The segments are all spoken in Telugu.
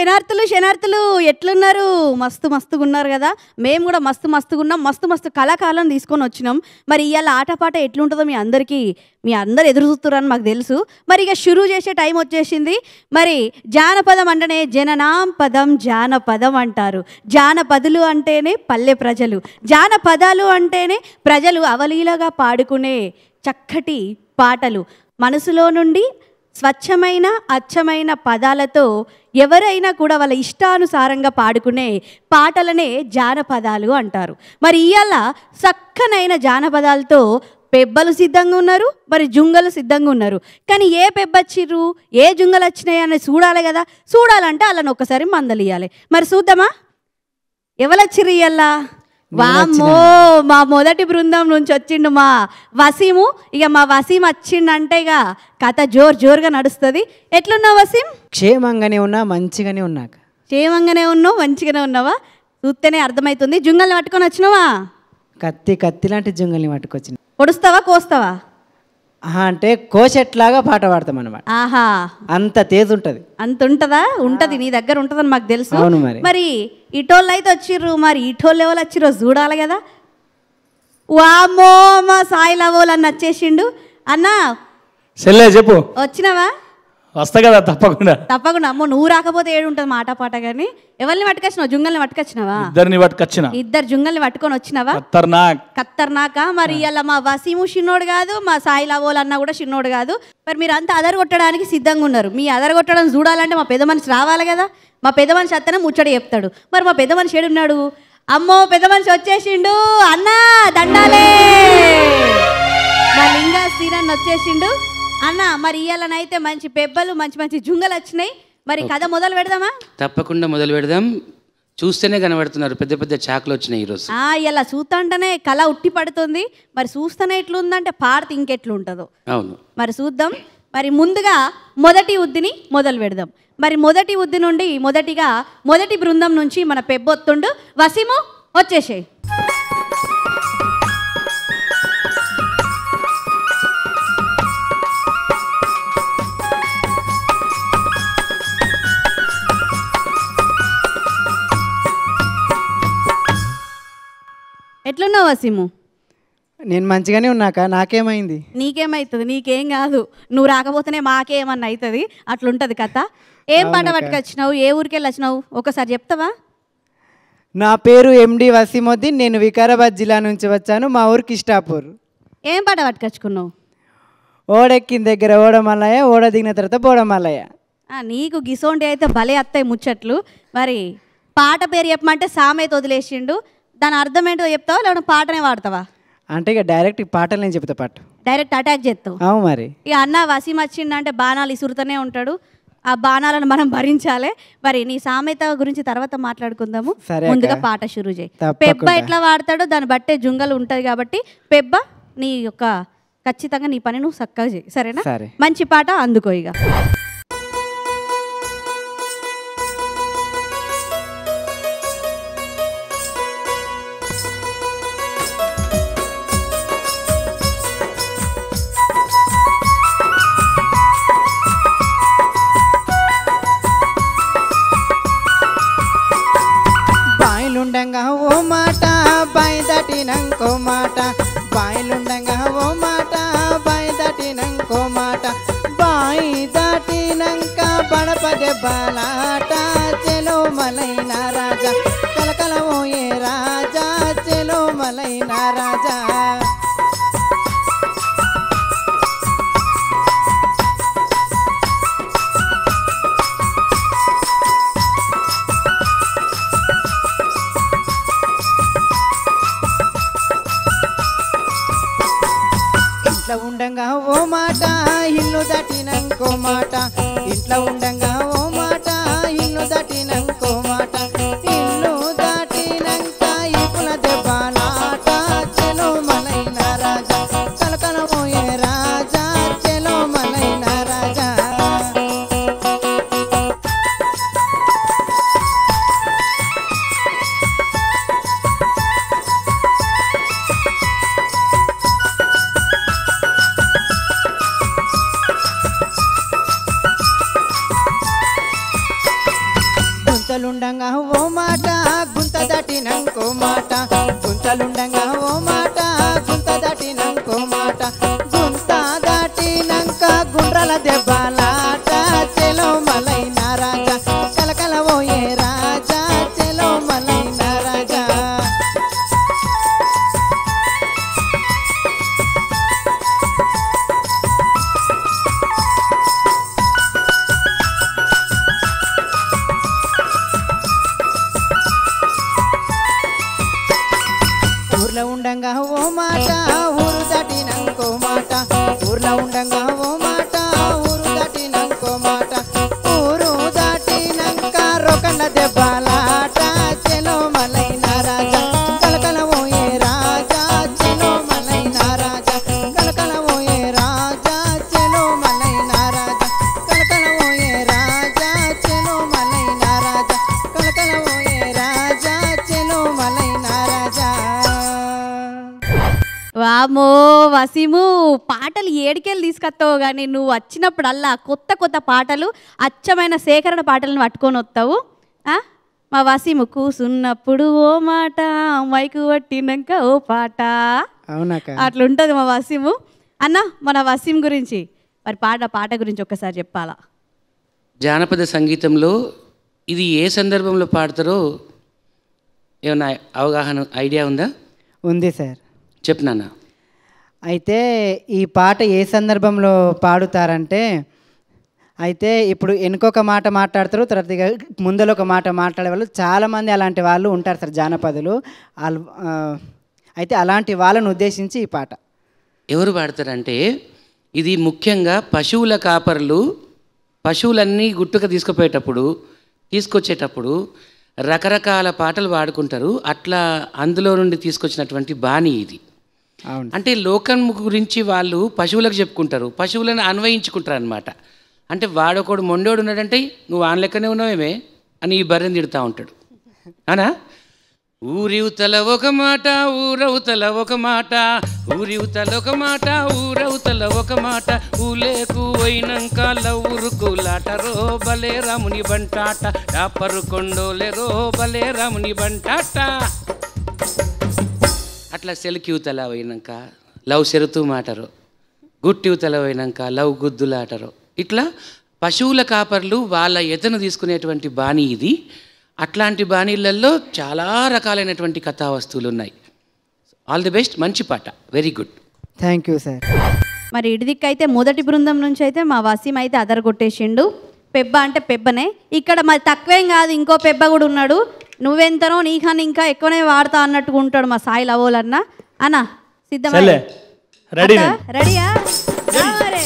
శనార్థులు శనార్థులు ఎట్లున్నారు మస్తు మస్తుగా ఉన్నారు కదా మేము కూడా మస్తు మస్తుగా ఉన్నాం మస్తు మస్తు కళాకాలం తీసుకొని వచ్చినాం మరి ఇవాళ ఆటపాట ఎట్లుంటుందో మీ అందరికీ మీ అందరు ఎదురు చూస్తున్నారని మాకు తెలుసు మరి ఇక షురూ చేసే టైం వచ్చేసింది మరి జానపదం అంటేనే జననాం పదం జానపదం అంటారు జానపదులు అంటేనే పల్లె ప్రజలు జానపదాలు అంటేనే ప్రజలు అవలీలగా పాడుకునే చక్కటి పాటలు మనసులో నుండి స్వచ్ఛమైన అచ్చమైన పదాలతో ఎవరైనా కూడా వాళ్ళ ఇష్టానుసారంగా పాడుకునే పాటలనే జానపదాలు అంటారు మరి ఇవాళ చక్కనైన జానపదాలతో పెబ్బలు సిద్ధంగా ఉన్నారు మరి జుంగలు సిద్ధంగా ఉన్నారు కానీ ఏ పెబ్బచ్చిర్రు ఏ జుంగలు వచ్చినాయి అని చూడాలి కదా చూడాలంటే వాళ్ళని ఒక్కసారి మందలియాలి మరి చూద్దామా ఎవరొచ్చిర్రు ఇయ్యాల వామ్మో మా మొదటి బృందం నుంచి వచ్చిండు మా వసీము ఇక మా వసీం వచ్చిండంటే ఇక కథ జోర్ జోరుగా నడుస్తుంది ఎట్లున్నావు వసీం క్షేమంగానే ఉన్నా మంచిగానే ఉన్నాక క్షేమంగానే ఉన్నావు మంచిగానే ఉన్నావా చూస్తేనే అర్థమవుతుంది జుంగల్ని పట్టుకొని వచ్చినావా కత్తి కత్తి లాంటి జుంగల్ని పట్టుకొచ్చిన పొడుస్తావా కోస్తావా ఆహా, అంటే కోచెట్లాగా పాట పాడతాం అన్నమాట ఆహా అంత తేజ్ ఉంటుంది అంత ఉంటదా ఉంటది నీ దగ్గర ఉంటదని మాకు తెలుసు అవును మరి. మరి ఇటోళ్ళు అయితే వచ్చిర్రు మరి ఇటోళ్ళు ఎవరు వచ్చిర్రో చూడాలి కదా వామ్మో మా సాయి లవోలు అన్న వచ్చేసిండు అన్న చెల్లే చెప్పు వచ్చినావా వస్తా కదా తప్పకుండా తప్పకుండా అమ్మో నువ్వు రాకపోతే ఏడు ఉంటుంది మాట పాట కానీ ఎవరిని పట్టుకొచ్చినావు జుంగల్ని పట్టుకొచ్చినావా ఇద్దరిని పట్టుకొచ్చిన ఇద్దరు జుంగల్ని పట్టుకొని వచ్చినావా ఖతర్నాక్ ఖత్తర్నాక మరి ఇలా మా వసీము చిన్నోడు కాదు మా సాయి లవోల్ అన్న కూడా చిన్నోడు కాదు మరి మీరు అంతా అదరగొట్టడానికి సిద్ధంగా ఉన్నారు మీ అదరగొట్టడం చూడాలంటే మా పెద్ద మనిషి రావాలి కదా మా పెద్ద మనిషి అత్తనే ముచ్చట చెప్తాడు మరి మా పెద్ద మనిషి ఏడున్నాడు అమ్మో పెద్ద మనిషి వచ్చేసిండు అన్నా దండాలే మా లింగా శ్రీరన్ వచ్చేసిండు అన్న మరి ఇయ్యాలనైతే మంచి పెబ్బలు మంచి మంచి జుంగలు వచ్చినాయి మరి కథ మొదలు పెడదామా తప్పకుండా మొదలు పెడదాం చూస్తేనే కనబడుతున్నారు పెద్ద పెద్ద చాకులు వచ్చినాయి ఈరోజు ఆ ఇలా చూస్తుంటేనే కళ ఉట్టి పడుతుంది మరి చూస్తేనే ఎట్లుందంటే పాడితే ఇంకెట్లుంటుందో అవును మరి చూద్దాం మరి ముందుగా మొదటి ఉద్దిని మొదలు పెడదాం మరి మొదటి ఉద్ది నుండి మొదటిగా మొదటి బృందం నుంచి మన పెబ్బొత్తుండు వసీము వచ్చేసేయ్ ఎట్లున్నావు వసీము నేను మంచిగానే ఉన్నాక నాకేమైంది నీకేమవుతుంది నీకేం కాదు నువ్వు రాకపోతేనే మాకేమన్నా అవుతుంది అట్లుంటది కథ ఏం పాట పట్టుకొచ్చినావు ఏ ఊరికి వెళ్ళి వచ్చినావు ఒకసారి చెప్తావా నా పేరు ఎండి వసీముద్దీన్ నేను వికారాబాద్ జిల్లా నుంచి వచ్చాను మా ఊరికి ఇష్టాపూర్ ఏం పాట పట్టుకొచ్చుకున్నావు ఓడెక్కిన దగ్గర ఓడమల్లయ్య ఓడ దిగిన తర్వాత బోడమల్లయ్య ఆ, నీకు గిసోంటి అయితే భలే అత్తాయి ముచ్చట్లు మరి పాట పేరు చెప్పమంటే సామెత వదిలేసిండు దాని అర్థం ఏంటో చెప్తావా లేకపోతే పాటనే వాడతావా అంటే ఇక డైరెక్ట్ ఈ పాటలు నేను చెప్తా పాటు డైరెక్ట్ అటాక్ చేస్తావు అవు మరి ఇక అన్న వసీం వచ్చిండంటే బాణాలు ఇసురుతూనే ఉంటాడు ఆ బాణాలను మనం భరించాలి మరి నీ సామెత గురించి తర్వాత మాట్లాడుకుందాము సరే ముందుగా అక్క. పాట షురు చేయి తప్పకుండా. పెబ్బ ఎట్లా వాడతాడో దాన్ని బట్టే జుంగలు ఉంటుంది కాబట్టి పెబ్బ నీ యొక్క ఖచ్చితంగా నీ పని నువ్వు చక్కగా చేయి సరేనా సరే. మంచి పాట అందుకో ఇక బాయిలుండంగా ఓ మాట బాయి దాటినంకో మాట బాయిలుండంగా ఓ మాట బాయి దాటినంకో మాట బాయి దాటినంక బడప దెబ్బలాట చెలో మలైన రాజా కలకల ఓయే రాజా చెలో మలైన రాజా ఇంట్లో ఉండంగా ఓ మాట ఇల్లు దాటినంకో మాట ఇంట్లో ఉండంగా ఓ మాట ఇల్లు దాటినంకో మాట ఇల్లు దాటినంక ఇపుల దెబ్బలాట చెలో మలైన రాజా కలకల పోయే రాజా చెలో మలైన రాజా మాట గుంత దాటినంకో మాట గుంతలుండంగా ఓ మాట గుంత దాటినంకో మాట గుంత దాటినంక గుండ్రల దెబ్బలాట చెలో మలైన రాజా కలకల ఓయే రాజా చెలో మలైన రాజా ఊర్లో ఉండంగా ఓ మాట ఊరు దాటినంకో మాట ఊర్లో ఉండంగా ఓ మాట ఊరు దాటినంకో మాట ఊరు దాటినంక రొకండ దెబ్బలాట చెలో మలైన రాజా కలకల ఓయే రాజా చెలో మలైన రాజా కలకల ఓయే రాజా చెలో మలైన రాజా కలకల ఓయే రాజా చెలో మలైన రాజా కలకల ఓయే రాజా చెలో మలైన రాజా వామో వసీము పాటలు ఏడికెళ్ళి తీసుకొస్తావు కానీ నువ్వు వచ్చినప్పుడల్లా కొత్త కొత్త పాటలు అచ్చమైన సేకరణ పాటలను పట్టుకొని వస్తావు ఆ? మా వసీము కూసున్నప్పుడు ఓ మాట మైకు పట్టినాక ఓ పాట అవునాక అట్లుంటుంది మా వసీము అన్న మన వసీం గురించి మరి పాట పాట గురించి ఒక్కసారి చెప్పాలా జానపద సంగీతంలో ఇది ఏ సందర్భంలో పాడతారో ఏమన్నా అవగాహన ఐడియా ఉందా ఉంది సార్ చెప్పు నాన్న అయితే ఈ పాట ఏ సందర్భంలో పాడుతారంటే అయితే ఇప్పుడు వెనుకొక మాట మాట్లాడతారు తర్వాత ఇక ముందర ఒక మాట మాట్లాడే వాళ్ళు చాలామంది అలాంటి వాళ్ళు ఉంటారు సార్ జానపదులు వాళ్ళు ఆ, అయితే అలాంటి వాళ్ళని ఉద్దేశించి ఈ పాట ఎవరు పాడతారంటే ఇది ముఖ్యంగా పశువుల కాపర్లు పశువులన్నీ గుట్టుక తీసుకుపోయేటప్పుడు తీసుకొచ్చేటప్పుడు రకరకాల పాటలు పాడుకుంటారు అట్లా అందులో నుండి తీసుకొచ్చినటువంటి బాణి ఇది అవును అంటే లోకం గురించి వాళ్ళు పశువులకు చెప్పుకుంటారు పశువులను అన్వయించుకుంటారు అనమాట అంటే వాడొకడు మొండోడు ఉన్నాడంటే నువ్వు ఆన్ లెక్కనే ఉన్నావేమే అని ఈ బర్రెని తిడతా ఉంటాడు అనా ఊరివుతల ఒక మాట ఊరవుతల ఒక మాట ఊరివుతల ఒక మాట ఊరవుతల ఒక మాట ఊలేకు పోయినాక లవ్వురుకు లాటరో బలే రాముని బంటాట డాపరు కొండోలెరో బలే రాముని బంటాట అట్లా సెలకి యువతల పోయినాక లవ్ సెరుతూ మాటరు గుట్టి యువతల పోయినాక లవ్ గుద్దులాటరు ఇట్లా పశువుల కాపర్లు వాళ్ళ ఎతను తీసుకునేటువంటి బాణీ ఇది అట్లాంటి బాణీలలో చాలా రకాలైనటువంటి కథా వస్తువులు ఉన్నాయి ఆల్ ది బెస్ట్ మంచి పాట very good thank you sir మరి ఇడిదిక్ అయితే మొదటి బృందం నుంచి అయితే మా వసీం అయితే అదరగొట్టేసిండు పెబ్బ అంటే పెబ్బనే ఇక్కడ మరి తక్కువేం కాదు ఇంకో పెబ్బ కూడా ఉన్నాడు నువ్వెంతనో నీకన్నా ఇంకా ఎక్కువనే వాడతా అన్నట్టుగా ఉంటాడు మా సాయి లవోలన్న అన్న సిద్ధమా చెల్లె రెడీ అత్త, రెడీయా రా మరి.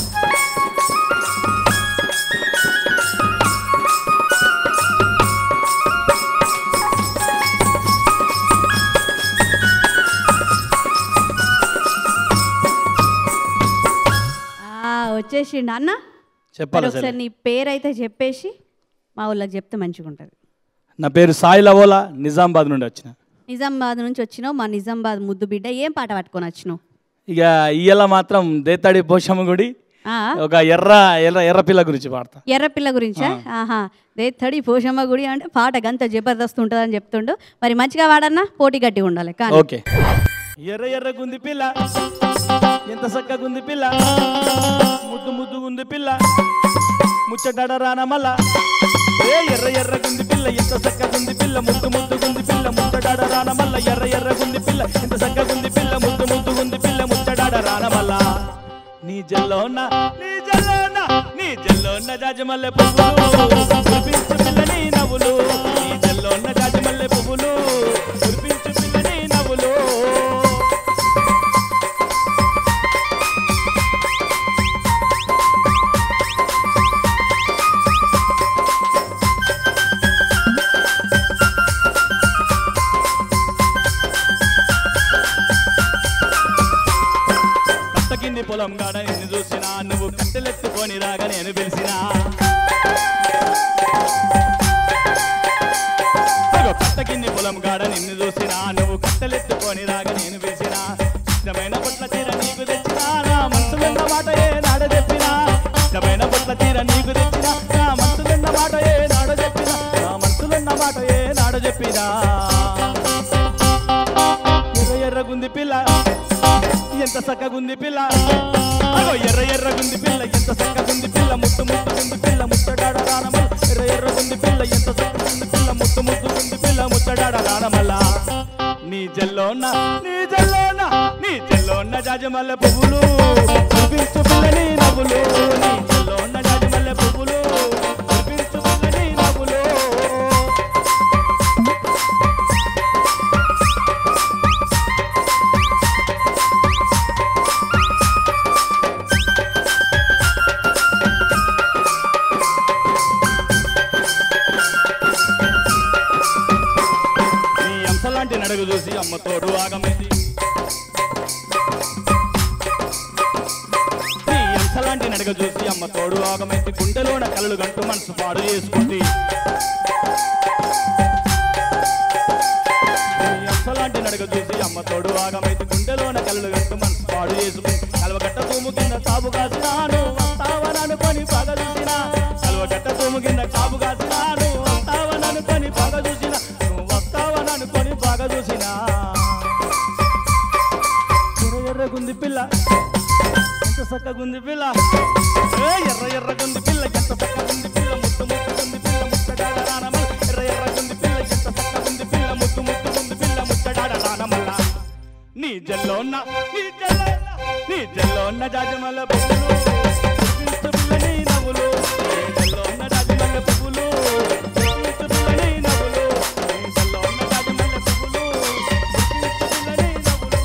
ఆ, వచ్చేసిండు అన్న చెప్పాలా మరి ఒకసారి నీ పేరు అయితే చెప్పేసి మా ఊళ్ళకి చెప్తే మంచిగా ఉంటుంది నా పేరు సాయి లవోలా నిజామాబాద్ నుండి వచ్చిన నిజామాబాద్ నుంచి వచ్చినావు మా నిజామాబాద్ ముద్దు బిడ్డ ఏం పాట పట్టుకొని వచ్చినావు ఇక ఇయ్యాల మాత్రం దేతాడి పోషమ్మ గుడి ఆ, ఒక ఎర్ర ఎర్ర ఎర్ర పిల్ల గురించి పాడతా ఎర్రపిల్ల గురించా ఆహా దే తడి పోషమ్మ గుడి అంటే పాట గంత జబర్దస్త్ ఉంటుందని చెప్తుండు మరి మంచిగా వాడన్నా పోటీ గట్టిగా ఉండాలి కానీ ఓకే ఎర్ర ఎర్ర గుంది పిల్ల ఎంత చక్క గుంది పిల్ల ముద్దు ముద్దు గుంది పిల్ల ముచ్చటాడ రాన మల్ల ఏ ఎర్ర ఎర్ర గుంది పిల్ల ఎంత చక్క గుంది పిల్ల ముద్దు ముద్దు గుంది పిల్ల ముచ్చటాడ రాన మల్ల ఎర్ర ఎర్ర గుంది పిల్ల ఎంత చక్క గుంది పిల్ల ముద్దు ముద్దు గుంది పిల్ల ముచ్చటాడ రాన మల్ల నీ జల్లోన నీ జల్లోన నీ జల్లోన జాజమల్లె పువ్వులు కురిపించు పిల్ల నీ నవ్వులు నీ జల్లోన జాజమల్లె పువ్వులు కురిపించు పిల్ల నీ నవ్వులు కట్టకింది పొలం గాడ నిన్ను చూసినా నువ్వు కట్టెలెత్తుకొని రాగా నేను పిలిచినా అగో కట్టకింది పొలం గాడ నిన్ను చూసినా నువ్వు కట్టెలెత్తుకొని రాగా నేను పిలిచినా ఇష్టమైన పొట్ల చీర నీకు తెచ్చినా నా మనసులున్న మాట ఏ నాడ చెప్పినా ఇష్టమైన పొట్ల చీర నీకు తెచ్చినా నా మనసులున్న మాట ఏ నాడ చెప్పినా నా మనసులున్న మాట ఏ నాడ మాట చెప్పినా ఎర్ర ఎర్రగుంది పిల్ల ఎంత చక్కగుంది పిల్ల అగో ఎర్ర ఎర్రగుంది పిల్ల ఎంత చక్కగుంది పిల్ల ముద్దు ముద్దుగుంది పిల్ల ముచ్చడాడ రానమల్ల ఎర్ర ఎర్రగుంది పిల్ల ఎంత చక్కగుంది పిల్ల ముద్దు ముద్దుగుంది పిల్ల ముచ్చడాడ రానమల్ల నీ జల్లోన నీ జల్లోన నీ జల్లోన జాజమల్ల పువ్వులు చూపించు పిల్ల నీ నవ్వులు నీ జల్లోన జాజమల్ల పువ్వులు చూపించు పిల్ల నీ నవ్వులు నీ అంశలాంటి నడుగు చూసి అమ్మ తోడు ఆగమైంది నీ అంశలాంటి నడుగు చూసి అమ్మ తోడు ఆగమైంది గుండెలోన కలలు గంటూ మనసు పాడు చేసుకుంది నీ అంశలాంటి నడుగు చూసి అమ్మ తోడు ఆగమైంది గుండెలోన కలలు గంటూ మనసు పాడు చేసుకుంది కలవగట్ట తూము కింద తాపు కాసినాను వస్తావనను పని పగ చూసిన కలవగట్ట తూము కింద కాపు కాసినాను వస్తావనను పని పగ చూసిన నువ్వు వస్తావనను పని పగ చూసిన ఎర్ర ఎర్రగుంది పిల్ల ఎంత చక్కగుంది పిల్ల ఏ ఎర్ర ఎర్రగుంది పిల్ల ఎంత చక్కగుంది పిల్ల ముద్దు ముద్దుగుంది పిల్ల ముచ్చడాడ రానమల్ల ఎర్ర ఎర్రగుంది పిల్ల ఎంత చక్కగుంది పిల్ల ముద్దు ముద్దుగుంది పిల్ల ముచ్చడాడ రానమల్ల నీ జల్లోన్న నీ జల్లోన్న నీ జల్లోన్న జాజమల్ల పువ్వులు చూపించు పిల్ల నీ నవ్వులు నీ జల్లోన్న జాజమల్ల పువ్వులు చూపించు పిల్ల నీ నవ్వులు నీ జల్లోన్న జాజమల్ల పువ్వులు చూపించు పిల్ల నీ నవ్వులు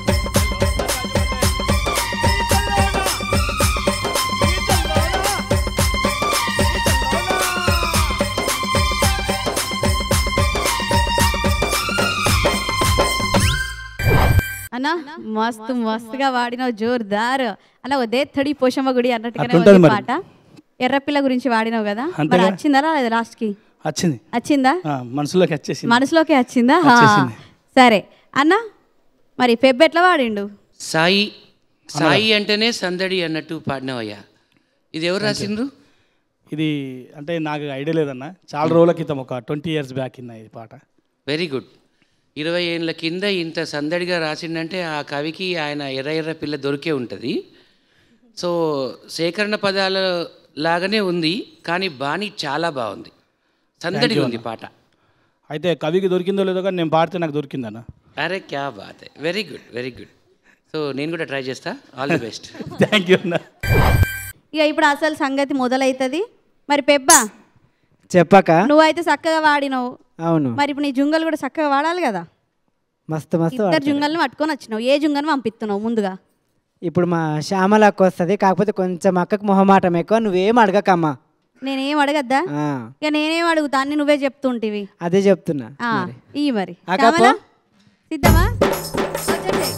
అన్న మస్తు మస్తుగా వాడినావు జోర్దార్ అన్న ఒదే థడి పోషమ్మ గుడి అన్నట్టుగానే అట్లుంటది ఉంది మరి. పాట ఎర్రపిల్ల గురించి వాడినావు కదా మరి అంతేగా. వచ్చిందా రాలేదు లాస్ట్ కి వచ్చింది వచ్చిందా ఆ, మనసులోకి వచ్చేసింది మనసులోకి వచ్చిందా హా. వచ్చేసింది. సరే అన్న మరి పెబ్బు ఎట్లా వాడిండు సాయి సాయి అంటేనే సందడి అన్నట్టు పాడినవయ్యా ఇది ఎవరు రాసిండ్రు ఇది అంటే నాకు ఐడియా లేదన్న చాలా రోజుల క్రితం ఒక ట్వంటీ ఇయర్స్ బ్యాక్ ఇన్న ఈ పాట వెరీ గుడ్ ఇరవై ఏళ్ళ కింద ఇంత సందడిగా రాసిండంటే ఆ కవికి ఆయన ఎర్ర ఎర్ర పిల్ల దొరికే ఉంటుంది సో సేకరణ పదాల లాగానే ఉంది కానీ బాణి చాలా బాగుంది సందడిగా ఉంది పాట అయితే కవికి దొరికిందో లేదో కానీ నేను పాడితే నాకు దొరికిందన్న అరే క్యా బాత్ very good very good so నేను కూడా ట్రై చేస్తా all the best thank you అన్న ఇక ఇప్పుడు అసలు సంగతి మొదలవుతుంది మరి పెబ్బా చెప్పక నువ్వైతే చక్కగా వాడినావు అవును మరి ఇప్పుడు నీ జుంగలు కూడా చక్కగా వాడాలి కదా మస్తు మస్తు ఇద్దరు వాడతారు. జుంగల్ని పట్టుకొని వచ్చినావు ఏ జుంగని పంపిస్తున్నావు ముందుగా ఇప్పుడు మా శ్యామల అక్క వస్తుంది కాకపోతే కొంచెం అక్కకు మొహమాటం ఎక్కువ నువ్వేం అడగకమ్మా నేనేం అడగద్దా ఆ, ఇక నేనేం అడుగుతా అన్ని నువ్వే చెప్తుంటివి అదే చెప్తున్నా ఆ, మరి. ఇయ్యి మరి అక్క శ్యామల, పో. సిద్ధమా వచ్చేసేయ్.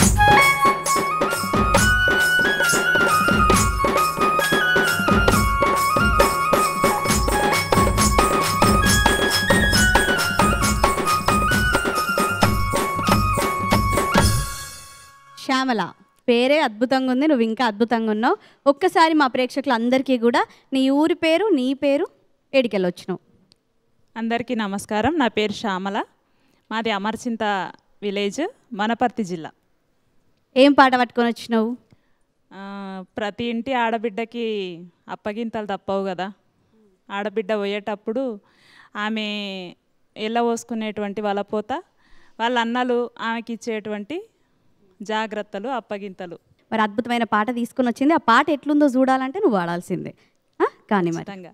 శ్యామల పేరే అద్భుతంగా ఉంది నువ్వు ఇంకా అద్భుతంగా ఉన్నావు ఒక్కసారి మా ప్రేక్షకులందరికీ కూడా నీ ఊరి పేరు నీ పేరు ఏడికెళ్ళొచ్చినావు అందరికీ నమస్కారం నా పేరు శ్యామల మాది అమర్చింత విలేజ్ మనపర్తి జిల్లా ఏం పాట పట్టుకొని వచ్చినావు ఆ, ప్రతి ఇంటి ఆడబిడ్డకి అప్పగింతలు తప్పవు కదా ఆడబిడ్డ పోయేటప్పుడు ఆమె ఎల్ల పోసుకునేటువంటి వలపోత వాళ్ళ అన్నలు ఆమెకి ఇచ్చేటువంటి జాగ్రత్తలు అప్పగింతలు మరి అద్భుతమైన పాట తీసుకొని వచ్చింది ఆ పాట ఎట్లుందో చూడాలంటే నువ్వు వాడాల్సిందే ఆ? కానీ మరి ఖచ్చితంగా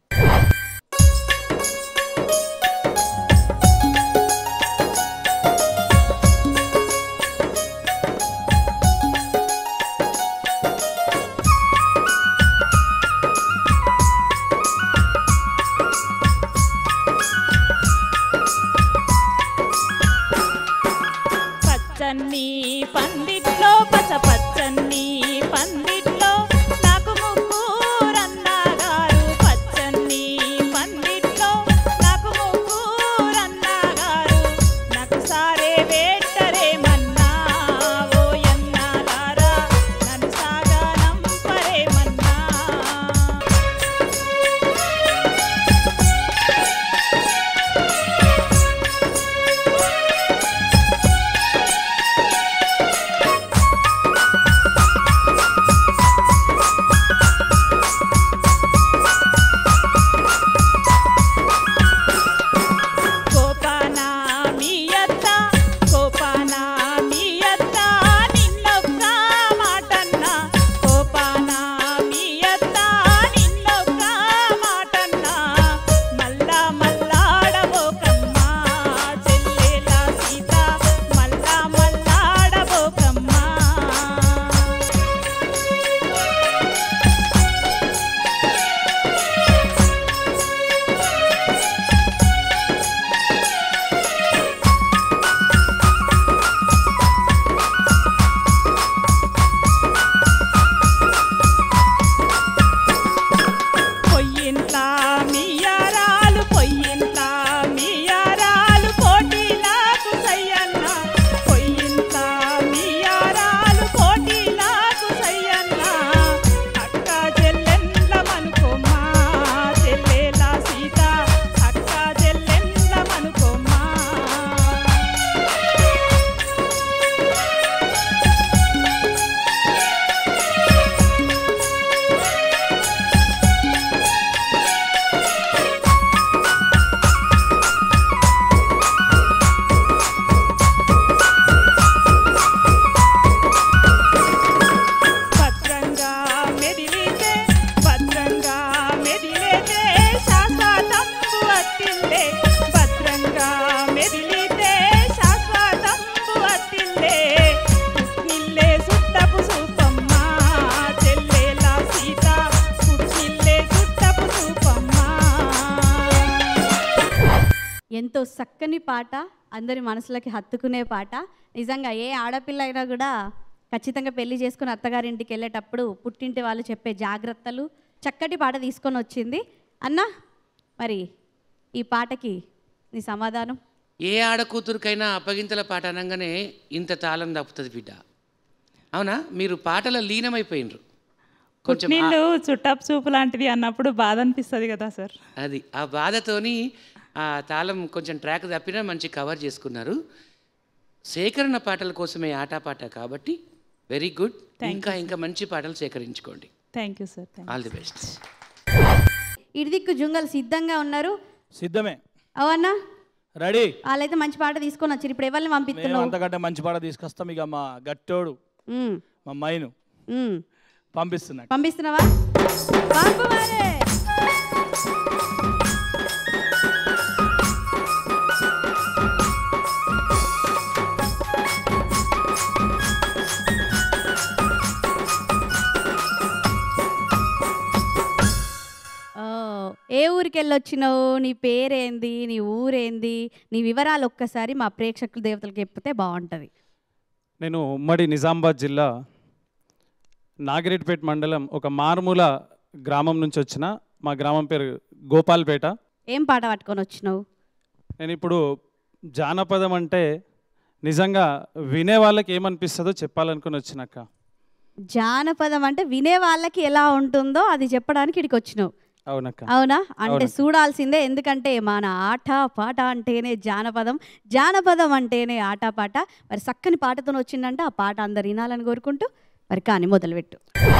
పచ్చన్ని పందిట్లో పచ్చ పచ్చన్ని పందిట్లో నాకు ముగ్గురన్నగారు పచ్చన్ని పందిట్లో నాకు ముగ్గురన్నగారు నాకు సారే వేట్టరే మన్నా ఓ ఎన్నాలారా నన్ను సాగనంపరే మన్నా ఎంతో చక్కని పాట అందరి మనసులకి హత్తుకునే పాట నిజంగా ఏ ఆడపిల్ల అయినా కూడా ఖచ్చితంగా పెళ్లి చేసుకుని అత్తగారింటికి వెళ్ళేటప్పుడు పుట్టింటి వాళ్ళు చెప్పే జాగ్రత్తలు చక్కటి పాట తీసుకొని వచ్చింది అన్న మరి ఈ పాటకి నీ సమాధానం ఏ ఆడకూతురికైనా అప్పగింతల పాట అనగానే ఇంత తాళం తప్పుతుంది బిడ్డ అవునా మీరు పాటల లీనమైపోయినరు కొంచెం ఆ- పుట్టినిల్లు చుట్టపు చూపు లాంటిది అన్నప్పుడు బాధ అనిపిస్తుంది కదా సార్ అది ఆ బాధతోని ఆ తాళం కొంచెం ట్రాక్ తప్పినా మంచి కవర్ చేసుకున్నారు సేకరణ పాటల కోసమే ఆటపాట కాబట్టి వెరీ గుడ్ ఇంకా ఇంకా మంచి పాటలు సేకరించుకోండి thank you sir thank all the best ఇడిదిక్కు జుంగలు సిద్ధంగా ఉన్నారు సిద్ధమే అవన్నా రెడీ వాళ్ళైతే మంచి పాట తీసుకొని వచ్చారు ఇప్పుడు ఎవరిని మేము పంపిస్తున్నావు అంతకంటే మంచి పాట తీసుకొస్తాం ఇక మా గట్టోడు ఉమ్, మా మైను ఉమ్. పంపిస్తున్నా పంపిస్తున్నావా పంపు మరే. ఓ, ఏ ఊరికి వెళ్ళొచ్చినావు నీ పేరేంది నీ ఊరేంది నీ వివరాలు ఒక్కసారి మా ప్రేక్షకుల దేవతలకు చెప్తే బాగుంటుంది నేను ఉమ్మడి నిజామాబాద్ జిల్లా నాగిరెడ్డిపేట మండలం ఒక మారుమూల గ్రామం నుంచి వచ్చిన మా గ్రామం పేరు గోపాల్పేట ఏం పాట పట్టుకొని వచ్చినావు నేను ఇప్పుడు జానపదం అంటే నిజంగా వినే వాళ్ళకి ఏమనిపిస్తుందో చెప్పాలనుకుని వచ్చినాక జానపదం అంటే వినే వాళ్ళకి ఎలా ఉంటుందో అది చెప్పడానికి ఇక్కడికి వచ్చినావు అవునక్క అవునా అంటే అవునక్క. చూడాల్సిందే ఎందుకంటే మన ఆట పాట అంటేనే జానపదం జానపదం అంటేనే ఆట పాట మరి చక్కని పాటతో వచ్చిందంటే ఆ పాట అందరు వినాలని కోరుకుంటూ మరి కానీ మొదలుపెట్టు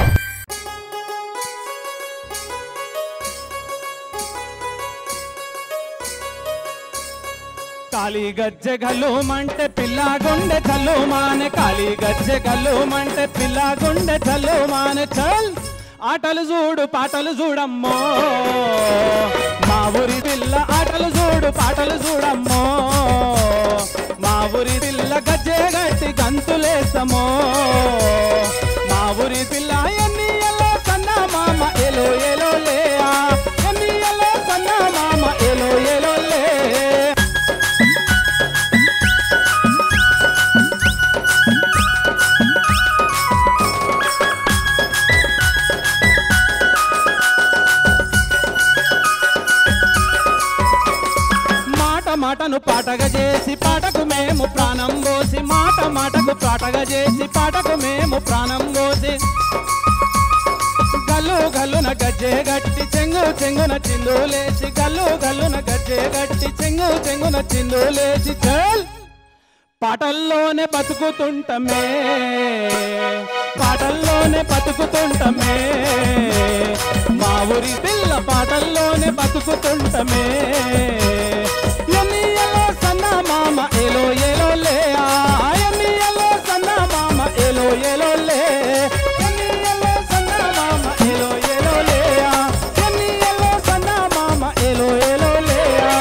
కాళీ గజ్జె గల్లుమంటే పిల్ల గుండె చల్లుమానే కాళీ గజ్జె గల్లుమంటే పిల్ల గుండె చల్లుమానే చల్ ఆటలు చూడు పాటలు చూడమ్మో మా ఊరి పిల్ల ఆటలు చూడు పాటలు చూడమ్మో మా ఊరి పిల్ల గజ్జె గట్టి గంతులేసమో మా ఊరి పిల్ల ఎన్ని ఎల్లో సన్న మామ ఎలో ఎలో లే ఎన్ని ఎల్లో సన్న మామ ఎలో ఎలో లే మాట మాటను పాటగా చేసి పాటకు మేము ప్రాణం పోసి మాట మాటకు పాటగా చేసి పాటకు మేము ప్రాణం పోసి గల్లు గల్లున గజ్జే గట్టి చెంగు చెంగున చిందు లేచి గల్లు గల్లున గజ్జే గట్టి చెంగు చెంగున చిందు లేచి చల్ పాటల్లోనే బతుకుతుంటమే పాటల్లోనే బతుకుతుంటమే మా ఊరి పిల్ల పాటల్లోనే బతుకుతుంటమే ఎన్నియలో సన్న మామ ఎలో ఎలో లే ఆ, ఎన్నియలో సన్న మామ ఎలో ఎలో లే ఎన్నియలో సన్న మామ ఎలో ఎలో లే ఆ, ఎన్నియలో సన్న మామ ఎలో ఎలో లే ఆ.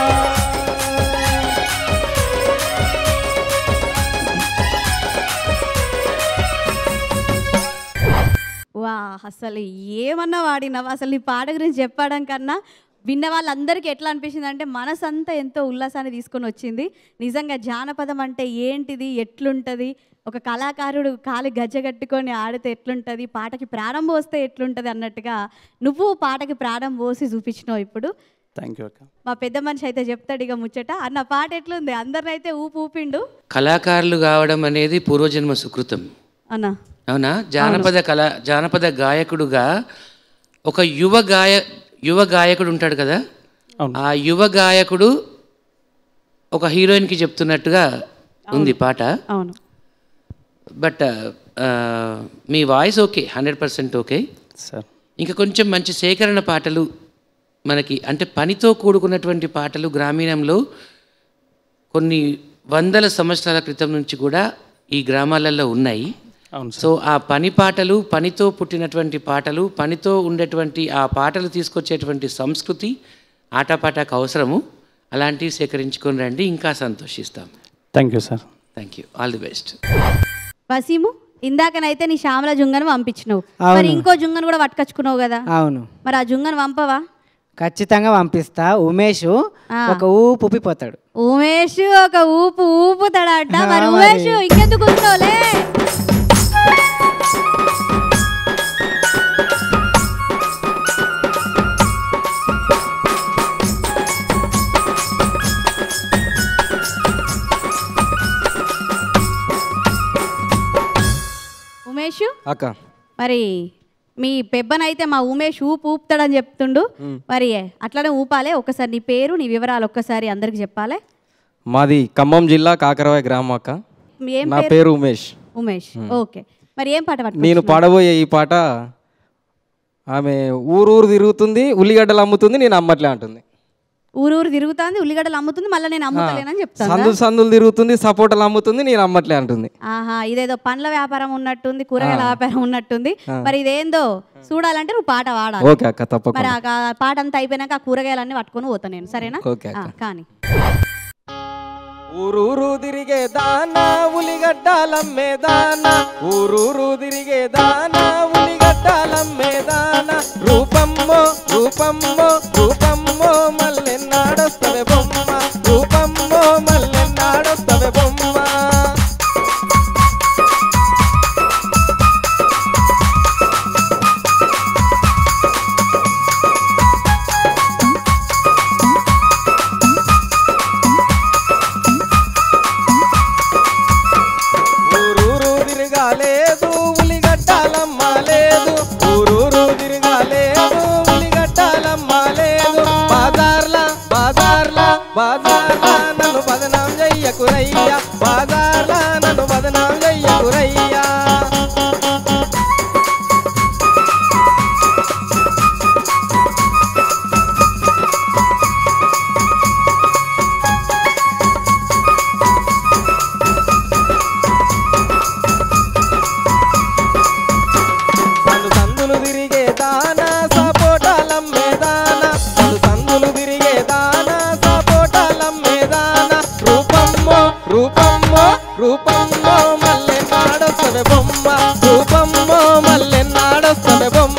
వా అసలు ఏమన్నా వాడినావు అసలు ఈ పాట గురించి చెప్పడం కన్నా విన్న వాళ్ళందరికీ ఎట్లా అనిపించింది అంటే మనసంతా ఎంతో ఉల్లాసాన్ని తీసుకొని వచ్చింది నిజంగా జానపదం అంటే ఏంటిది ఎట్లుంటుంది ఒక కళాకారుడు కాలు గజ్జగట్టుకొని ఆడితే ఎట్లుంటుంది పాటకి ప్రాణం పోస్తే ఎట్లుంటుంది అన్నట్టుగా నువ్వు పాటకి ప్రాణం పోసి చూపించినావు ఇప్పుడు థ్యాంక్ యూ అక్క మా పెద్ద మనిషి అయితే చెప్తాడు ఇక ముచ్చట అన్న పాట ఎట్లుంది అందరినైతే ఊపు ఊపిండు కళాకారులు కావడం అనేది పూర్వజన్మ సుకృతం అన్న అవునా జానపద కళ జానపద గాయకుడుగా ఒక యువ గాయ యువ గాయకుడు ఉంటాడు కదా అవును. ఆ యువ గాయకుడు ఒక హీరోయిన్కి చెప్తున్నట్టుగా ఉంది పాట అవును బట్ మీ voice okay hundred percent okay sir ఇంకా కొంచెం మంచి సేకరణ పాటలు మనకి అంటే పనితో కూడుకున్నటువంటి పాటలు గ్రామీణంలో కొన్ని వందల సంవత్సరాల క్రితం నుంచి కూడా ఈ గ్రామాలలో ఉన్నాయి అవును సార్ సో ఆ పని పాటలు పనితో పుట్టినటువంటి పాటలు పనితో ఉండేటువంటి ఆ పాటలు తీసుకొచ్చేటువంటి సంస్కృతి ఆటపాటకు అవసరము అలాంటివి సేకరించుకొని రండి ఇంకా సంతోషిస్తాం thank you sir thank you all the best Waseem ఇందాకనైతే నీ శ్యామల జుంగను పంపించినావు అవును. మరి ఇంకో జుంగను కూడా పట్టుకొచ్చుకున్నావు కదా అవును మరి ఆ జుంగను పంపవా ఖచ్చితంగా పంపిస్తా ఉమేష్ ఆ. ఒక ఊపు ఊపిపోతాడు ఉమేష్ ఒక ఊపు ఊపుతాడట మరి ఆ, ఉమేష్ మరి. ఇంకెందుకు కూర్చోలే ఉమేష్ అక్క మరి మీ పెబ్బనైతే మా ఉమేష్ ఊపు ఊపుతాడని చెప్తుండు మరి అట్లనే ఊపాలే ఒకసారి నీ పేరు నీ వివరాలు ఒక్కసారి అందరికి చెప్పాలి మాది ఖమ్మం జిల్లా కాకరవాయ గ్రామం అక్క ఏం నా పేరు పేరు ఉమేష్ ఉమేష్ ఓకే మరి ఏం పాట పట్టుకో నేను పాడబోయే ఈ పాట ఆమె ఊరూరు తిరుగుతుంది ఉల్లిగడ్డలు అమ్ముతుంది నేను అమ్మట్లే అంటుంది ఊరూరు తిరుగుతాంది ఉల్లిగడ్డలు అమ్ముతుంది మళ్ళీ నేను అమ్ముతలేనని చెప్తాను సందులు సందులు తిరుగుతుంది సపోటాలు అమ్ముతుంది నేను అమ్మట్లే అంటుంది ఆహా ఇదేదో పండ్ల వ్యాపారం ఉన్నట్టుంది కూరగాయల వ్యాపారం ఉన్నట్టుంది మరి ఇదేందో చూడాలంటే నువ్వు పాట పాడాలి ఓకే అక్క మరి తప్పకుండా ఆ ఆ పాట అంతా అయిపోయినాక ఆ కూరగాయలన్నీ పట్టుకొని పోతా నేను సరేనా ఓకే ఆ, అక్క. కానీ ఊరూరు తిరిగే దానా ఉల్లిగడ్డలమ్మే దానా ఊరూరు తిరిగే దానా ఉల్లిగడ్డలమ్మే దానా రూపమ్మో రూపమ్మో రూపమ్మో మల్లెన్నాడొస్తవే బొమ్మ రూపమ్మో మల్లెన్నాడొస్తవే బొమ్మ ఊరూరు తిరగాలేదు ఉల్లిగడ్డలమ్మ లేదు ఊరూరు తిరగాలేదు ఉల్లిగడ్డలమ్మ లేదు బాజార్ల బాజార్ల బాజార్ల నన్ను బదనాం చెయ్యకురయ్యా బాజార్ల నన్ను బదనాం చెయ్యకురయ్యా సందు సందులు తిరిగే దానా సపోటాలమ్మే దానా సందు సందులు తిరిగే దానా సపోటాలమ్మే దానా రూపమ్మో రూపమ్మో రూపమ్మో మల్లె నాడొస్తవే బొమ్మ రూపమ్మో మల్లె నాడొస్తవే బొమ్మ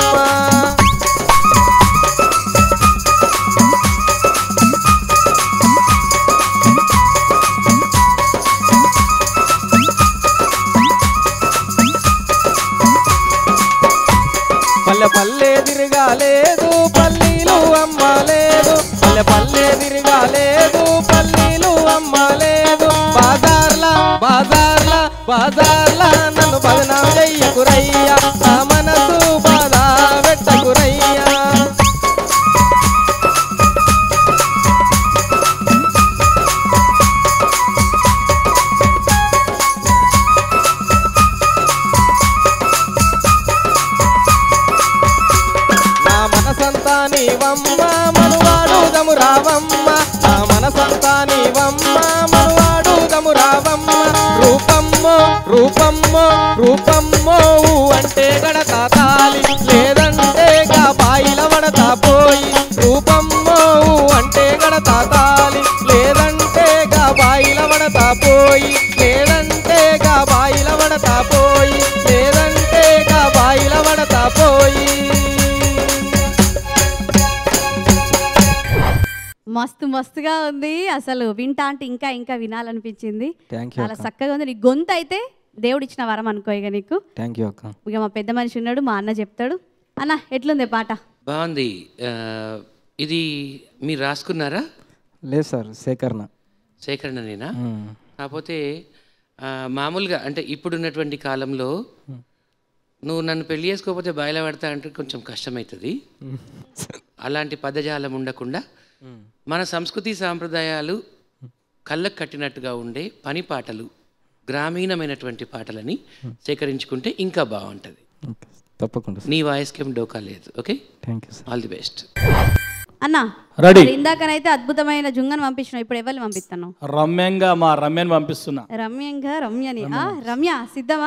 పల్లె పల్లె తిరగాలేదు పల్లీలు అమ్మలేదు పల్లె పల్లె తిరగాలేదు పల్లీలు అమ్మలేదు బాజార్ల బాజార్ల బాజార్ల నన్ను బదనాం చెయ్యకురయ్యా నా మనసు బాధ పెట్టకురయ్యా నా మనసంతా నీవమ్మ మనువాడుదము రావమ్మ నా మనసంతా నీవమ్మ మనువాడుదము రావమ్మ రూపమ్మో రూపమ్మో రూపమ్మో ఊ అంటే గడతా తాలి లేదంటే గా బాయిల వడతా పోయి రూపమ్మో ఊ అంటే గడతా తాలి లేదంటే గా బాయిల వడతా పోయి లేదంటే గా బాయిల వడతా పోయి లేదంటే గా బాయిల వడతా పోయి మస్తు మస్తుగా ఉంది అసలు వింటా అంటే ఇంకా ఇంకా వినాలనిపించింది థ్యాంక్ యూ చాలా చక్కగా ఉంది నీ గొంతు అయితే దేవుడు ఇచ్చిన వరం అనుకో ఇక నీకు థ్యాంక్ యూ అక్క ఇక మా పెద్ద మనిషి ఉన్నాడు మా అన్న చెప్తాడు అన్న ఎట్లుంది పాట బాగుంది ఆ, ఇది మీరు రాసుకున్నారా లేదు సార్ సేకరణ సేకరణనేనా మ్మ్. కాకపోతే ఆ, మామూలుగా అంటే ఇప్పుడున్నటువంటి కాలంలో నువ్వు నన్ను పెళ్లి చేసుకోకపోతే బాయిల పడతా అంటే కొంచెం కష్టమవుతుంది అలాంటి పదజాలం ఉండకుండా మన సంస్కృతి సాంప్రదాయాలు కళ్ళకు కట్టినట్టుగా ఉండే పని పాటలు గ్రామీణమైనటువంటి పాటలని సేకరించుకుంటే ఇంకా బాగుంటుంది ఓకే తప్పకుండా సార్ నీ వాయిస్కి ఏం డోకా లేదు okay thank you sir all the best అన్న Ready. మరి ఇందాకనైతే అద్భుతమైన జుంగను పంపించిన ఇప్పుడు ఎవరిని పంపిస్తాను రమ్యంగా మా రమ్యని పంపిస్తున్నా రమ్యంగా రమ్యని ఆ, రమ్య సిద్ధమా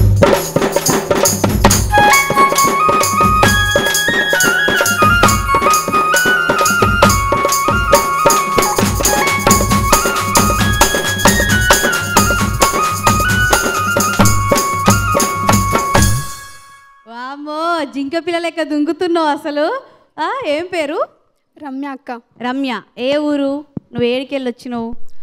వామ్మో జింక పిల్ల లెక్క దుంకుతున్నావు అసలు ఆ, ఏం పేరు రమ్య అక్క రమ్య ఏ ఊరు నువ్వు ఏడికెళ్ళి వచ్చినావు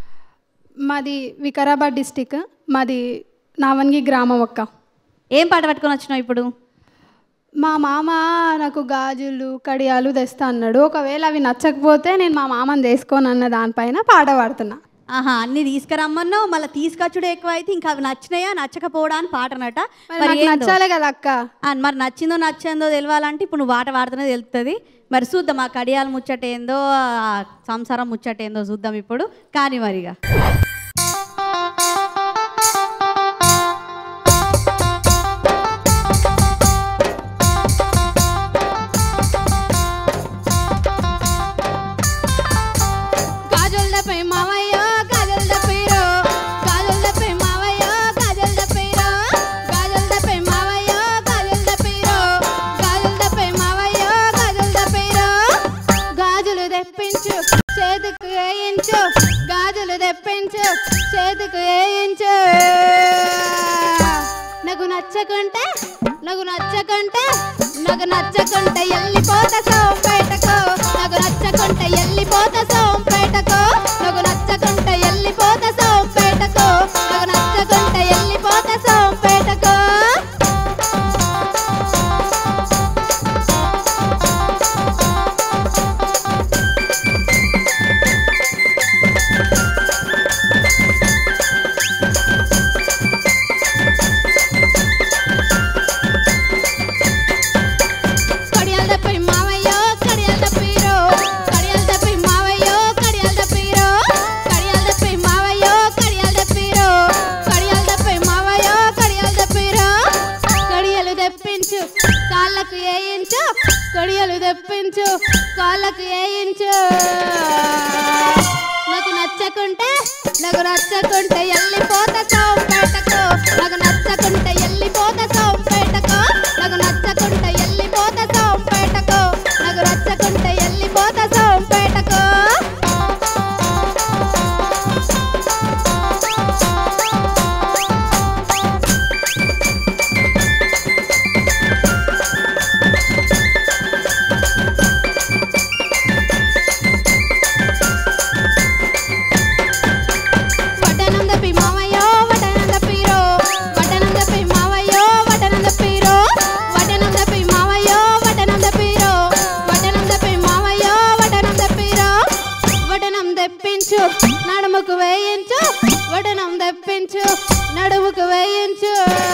మాది వికారాబాద్ డిస్టిక్ మాది నావన్గి గ్రామం ఒక్క ఏం పాట పట్టుకొని వచ్చినావు ఇప్పుడు మా మామ నాకు గాజులు కడియాలు తెస్తా అన్నాడు ఒకవేళ అవి నచ్చకపోతే నేను మా మామని చేసుకోను అన్న దానిపైన పాట పాడుతున్నా ఆహా అన్ని తీసుకురమ్మన్నావు మళ్ళీ తీసుకొచ్చుడు ఎక్కువ అయితే ఇంకా అవి నచ్చినాయా నచ్చకపోవడా అని పాటనట మరి నాకు ఏందో? నచ్చాలి కదా అక్క ఆ, మరి నచ్చిందో నచ్చిందో తెలియాలంటే ఇప్పుడు నువ్వు వాట వాడుతూనే తెలుస్తుంది మరి చూద్దాం ఆ కడియాల ముచ్చట ఏందో ఆ సంసారం ముచ్చట ఏందో చూద్దాం ఇప్పుడు కానీ మరిగా గాజుల దప్పై మావయ్యో గాజుల దప్పైరో గాజుల దప్పై మావయ్యో గాజుల దప్పైరో గాజుల దప్పై మావయ్యో గాజుల దప్పైరో గాజుల దప్పై మావయ్యో గాజుల దప్పైరో గాజులు తెప్పించు చేతికి వేయించు గాజులు తెప్పించు చేతికి వేయించు నాకు నచ్చకుంటే నాకు నచ్చకుంటే నాకు నచ్చకుంటే వెళ్ళిపోతా సోంపేటకు నాకు నచ్చకుంటే వెళ్ళిపోతా సోంపేటకు నాకు నచ్చకుంటే వెళ్ళిపోతా సోంపేటకు నాకు నచ్చకుంటే వెళ్ళిపోతా సోంపేటకు కడియాల దప్పై మావయ్యో కడియాల దప్పైరో కడియాల దప్పై మావయ్యో కడియాల దప్పైరో కడియాల దప్పై మావయ్యో కడియాల దప్పైరో కడియాల దప్పై మావయ్యో కడియాల దప్పైరో కడియలు తెప్పించు కాళ్ళకు వేయించు కడియలు తెప్పించు కాళ్ళకు వేయించు నాకు నచ్చకుంటే నాకు నచ్చకుంటే వెళ్ళిపోతా సోంపేటకు నాకు నచ్చకుంటే వెళ్ళిపోతా సోంపేటకు నాకు నచ్చకుంటే వెళ్ళిపోతా సోంపేటకు నాకు నచ్చకుంటే వెళ్ళిపోతా సోంపేటకు వడ్డనంద పి మావయ్యో వడ్డనంద పీరో వడ్డనంద పి మావయ్యో వడ్డనంద పీరో వడ్డనంద పి మావయ్యో వడ్డనంద పీరో వడ్డనంద పి మావయ్యో వడ్డనంద పీరో వడ్డనం తెప్పించు నడుముకు వేయించు వడ్డనం తెప్పించు నడుముకు వేయించు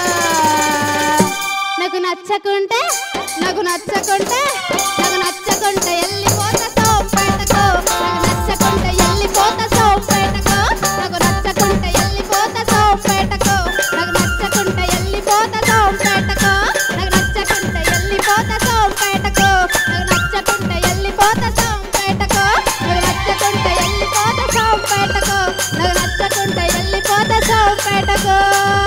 నాకు నచ్చకుంటే నాకు నచ్చకుంటే నాకు నచ్చకుంటే వెళ్ళిపోతా సోంపేటకు నాకు నచ్చకుంటే వెళ్ళిపోతా సోంపేటకు నాకు నచ్చకుంటే వెళ్ళిపోతా సోంపేటకు నాకు నచ్చకుంటే వెళ్ళిపోతా సోంపేటకు నాకు నచ్చకుంటే వెళ్ళిపోతా సోంపేటకు నాకు నచ్చకుంటే వెళ్ళిపోతా సోంపేటకు నాకు నచ్చకుంటే వెళ్ళిపోతా సోంపేటకు నాకు నచ్చకుంటే వెళ్ళిపోతా సోంపేటకు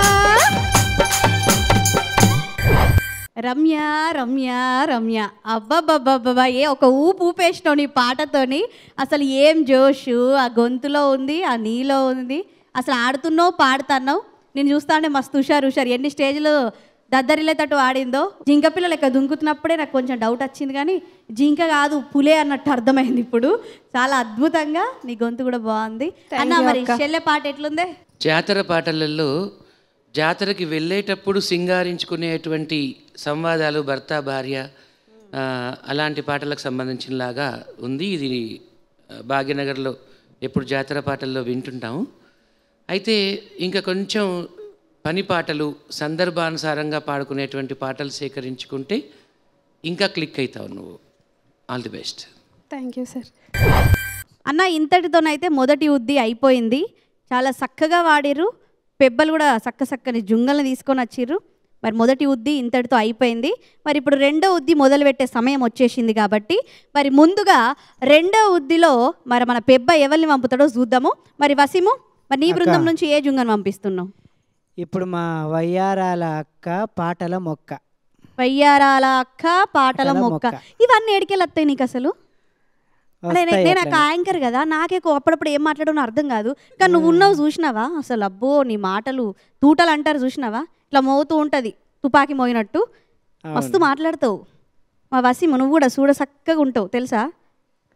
రమ్య రమ్య రమ్య అబ్బబ్బబ్బబ్బా ఏ ఒక ఊపు ఊపేసినావు నీ పాటతోని అసలు ఏం జోషు ఆ గొంతులో ఉంది ఆ నీలో ఉంది అసలు ఆడుతున్నావు పాడుతున్నావు నేను చూస్తా అంటే మస్తు హుషారు హుషారు ఎన్ని స్టేజ్లు దద్దరిల్లేటట్టు ఆడిందో జింక పిల్ల లెక్క దుంకుతున్నప్పుడే నాకు కొంచెం డౌట్ వచ్చింది కానీ జింక కాదు పులే అన్నట్టు అర్థమైంది ఇప్పుడు చాలా అద్భుతంగా నీ గొంతు కూడా బాగుంది అన్న మరి చెల్లె పాట ఎట్లుందే జాతర పాటలలో జాతరకి వెళ్ళేటప్పుడు సింగారించుకునేటువంటి సంవాదాలు భర్త భార్య ఆ, అలాంటి పాటలకు సంబంధించినలాగా ఉంది ఇది ఆ, భాగ్యనగర్లో ఎప్పుడు జాతర పాటల్లో వింటుంటాము అయితే ఇంకా కొంచెం పని పాటలు సందర్భానుసారంగా పాడుకునేటువంటి పాటలు సేకరించుకుంటే ఇంకా క్లిక్ అవుతావు నువ్వు all the best thank you sir అన్న ఇంతటితోనైతే మొదటి ఉద్ది అయిపోయింది చాలా చక్కగా వాడిర్రు పెబ్బలు కూడా చక్క చక్కని జుంగల్ని తీసుకొని వచ్చిర్రు మరి మొదటి ఉద్ది ఇంతటితో అయిపోయింది మరి ఇప్పుడు రెండో ఉద్ది మొదలు పెట్టే సమయం వచ్చేసింది కాబట్టి మరి ముందుగా రెండో ఉద్దిలో మరి మన పెబ్బ ఎవరిని పంపుతాడో చూద్దాము మరి వసీము మరి నీ బృందం నుంచి ఏ జుంగను పంపిస్తున్నావు ఇప్పుడు మా వయ్యారాల అక్క పాటల మొక్క వయ్యారాల అక్క పాటల పాటల మొక్క మొక్క. ఇవన్నీ ఎడికెళ్ళి వస్తాయి నీకు అసలు అంటే నే- వస్తాయి నేను ఒక అట్లనే. యాంకర్ కదా నాకే కో- అప్పుడప్పుడు ఏం మాట్లాడనో అర్థం కాదు కానీ నువ్వు ఉన్నావు చూసినావా అసలు అబ్బో నీ మాటలు తూటలు అంటారు చూసినావా ఇట్లా మోగుతూ ఉంటుంది తుపాకీ మోయినట్టు మస్తు మాట్లాడతావు మా వసీము నువ్వు కూడా చూడ చక్కగా ఉంటావు తెలుసా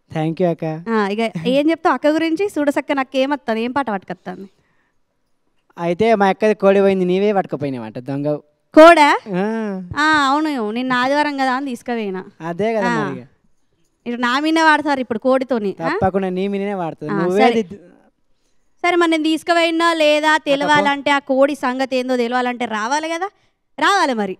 థ్యాంక్ యూ అక్క ఆ, ఇక ఏం చెప్తావు అక్క గురించి చూడసక్క నాకు ఏమత్తాను ఏం పాట పట్టుకొస్తాను అయితే మా అక్కది కోడి పోయింది నీవే పట్టుకుపోయినావంట దొంగ కోడా ఆ, ఆ, అవును నిన్న ఆదివారం కదా అని తీసుకుపోయినా అదే కదా ఆ. మరి ఇక. ఇటు నా మీదే వాడతారు ఇప్పుడు కోడితోని ఆ? తప్పకుండా నీ మీదనే వాడుతుంది ఆ, నువ్వే సరే. ది- సరే మరి నేను తీసుకుపోయినా లేదా తెలవాలంటే ఆ కోడి సంగతి ఏందో తెలవాలంటే రావాలి కదా రావాలి మరి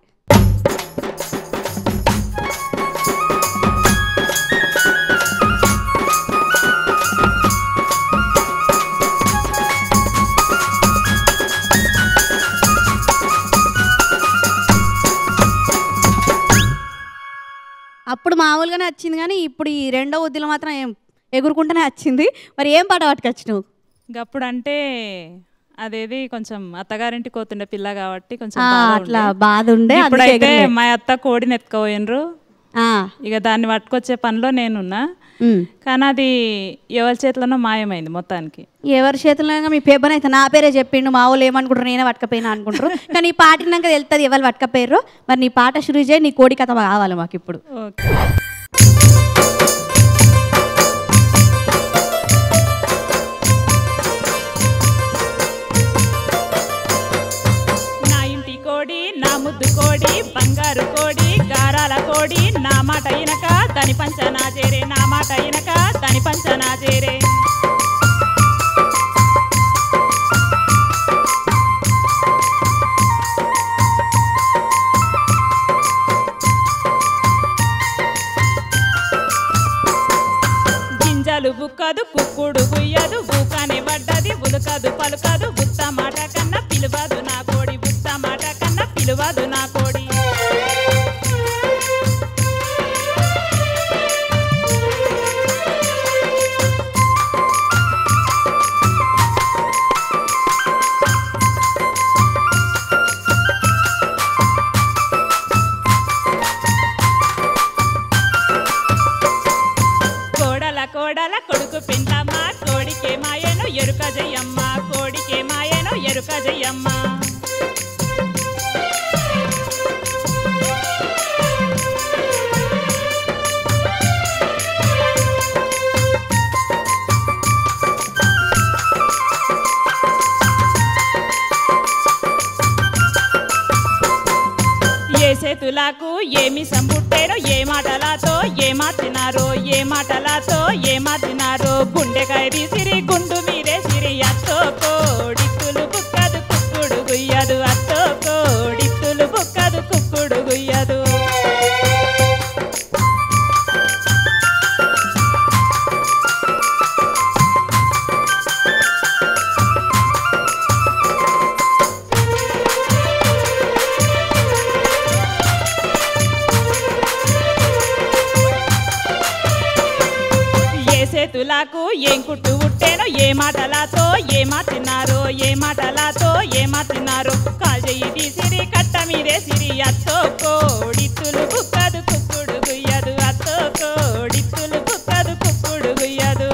అప్పుడు మామూలుగానే వచ్చింది కానీ ఇప్పుడు ఈ రెండో ఉద్దిలో మాత్రం ఏం ఎగురుకుంటూనే వచ్చింది మరి ఏం పాట పట్టుకొచ్చినావు గప్పుడు అంటే అదేది కొంచెం అత్తగారింటికి పోతుండే పిల్ల కాబట్టి కొంచెం ఆ, బాధ అట్లా ఉండే. బాధ ఉండే అందుకే ఇప్పుడైతే ఎగరలే. మా అత్త కోడిని ఎత్తుకుపోయినరు ఆ, ఇక దాన్ని పట్టుకొచ్చే పనిలో నేనున్నా ఉమ్. కానీ అది ఎవరి చేతిలోనో మాయమైంది మొత్తానికి ఎవరి చేతుల్లో మీ పేపర్ అయితే నా పేరే చెప్పిండు మా వాళ్ళు ఏమనుకుంటారు నేనే పట్టుకపోయినా అనుకుంటారు కానీ ఈ పాటినాక తెలుస్తుంది ఎవరు పట్టుకపోయారు మరి నీ పాట షురూ చేయి నీ కోడి కథ కావాలి మాకు ఇప్పుడు ఓకే నా ఇంటి కోడి నా ముద్దు కోడి బంగారు కోడి గారాల కోడి నా మాట ఇనక దాని పంచ నా చేరే నా మాట ఇనక దాని పంచ నా చేరే గింజలు బుక్కదు కుక్కుడు గుయ్యదు బూకానే పడ్డది ఉలుకదు పలుకదు బుత్త మాట కన్నా పిలువదు నా కోడి బుత్త మాట కన్నా పిలువదు నా కోడి కోడల కోడల కొడుకు పిండమ్మ కోడికే మాయను ఎరుక జయమ్మ కోడికే మాయను ఎరుక జయమ్మ ఏ చేతులకు ఏమి సంబుట్టేరో ఏ మాటలాతో ఏ మాతినారో ఏ మాటలాతో ఏ మాతినారో గుండెకాయ సిరి గుండు మీదే సిరి అత్తో కోడిత్తులు బుక్కదు కుక్కుడు గుయ్యదు అత్తో కోడిత్తులు బుక్కదు కుక్కుడు గుయ్యదు ఏ చేతులకు ఏం కుట్టు ఉట్టేనో ఏ మాటలాతో ఏ తిన్నారో ఏ మాటలాతో ఏ తిన్నారో కాల్జెయ్యి తీసిరి కట్ట మీదే సిరి అత్తో కోడిత్తులు బుక్కదు కుక్కుడు గుయ్యదు అత్తో కోడిత్తులు బుక్కదు కుక్కుడు గుయ్యదు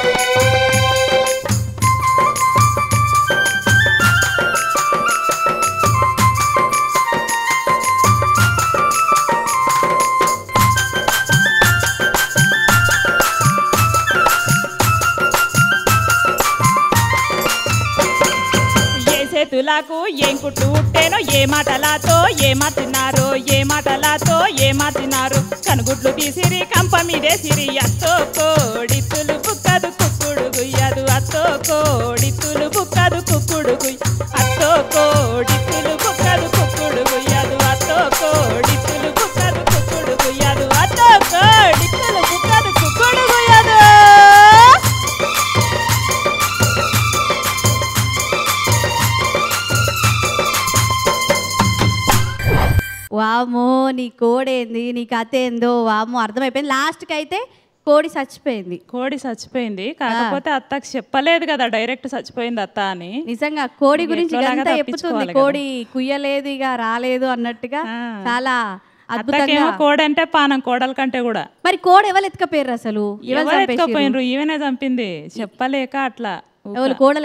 ఏ చేతులకు ఏం కుట్టు ఉట్టేనో ఏ మాటలాతో ఏ తిన్నారో ఏ మాటలాతో ఏ తిన్నారు కనుగుడ్లు తీసిరి కంప మీదే సిరి అత్తో కోడిత్తులు బుక్కదు కుక్కుడు గుయ్యదు అత్తో కోడిత్తులు బుక్కదు కుక్కుడు గుయ్ అత్తో కోడిత్తులు బుక్కదు కుక్కుడు గుయ్యదు అత్తో కోడిత్తులు బుక్కదు కుక్కుడు గుయ్యదు అత్తో కోడిత్తులు బుక్కదు కుక్కుడు గుయ్యదు వామో నీ కోడేంది నీ కథ ఏందో వామో అర్థమైపోయింది లాస్ట్కి అయితే కోడి చచ్చిపోయింది కోడి చచ్చిపోయింది కాకపోతే అత్తకు చెప్పలేదు కదా డైరెక్ట్ చచ్చిపోయింది అత్త అని నిజంగా కోడి గురించి ఎట్లోలాగా ఇదంతా చెప్తుంది తప్పించుకోవాలి కోడి కుయ్యలేదు ఇక రాలేదు అన్నట్టుగా చాలా అద్భుతంగా అత్తకేమో కోడి అంటే పానం కోడల కంటే కూడా మరి కోడి ఎవరు ఎత్తుకపోయారు అసలు ఎవరు ఎవరు చంపేసిర్రు? ఎత్తుకపోయినరు ఈవెనే చంపింది చెప్పలేక అట్లా ఊక. ఎవరు కోడలేనా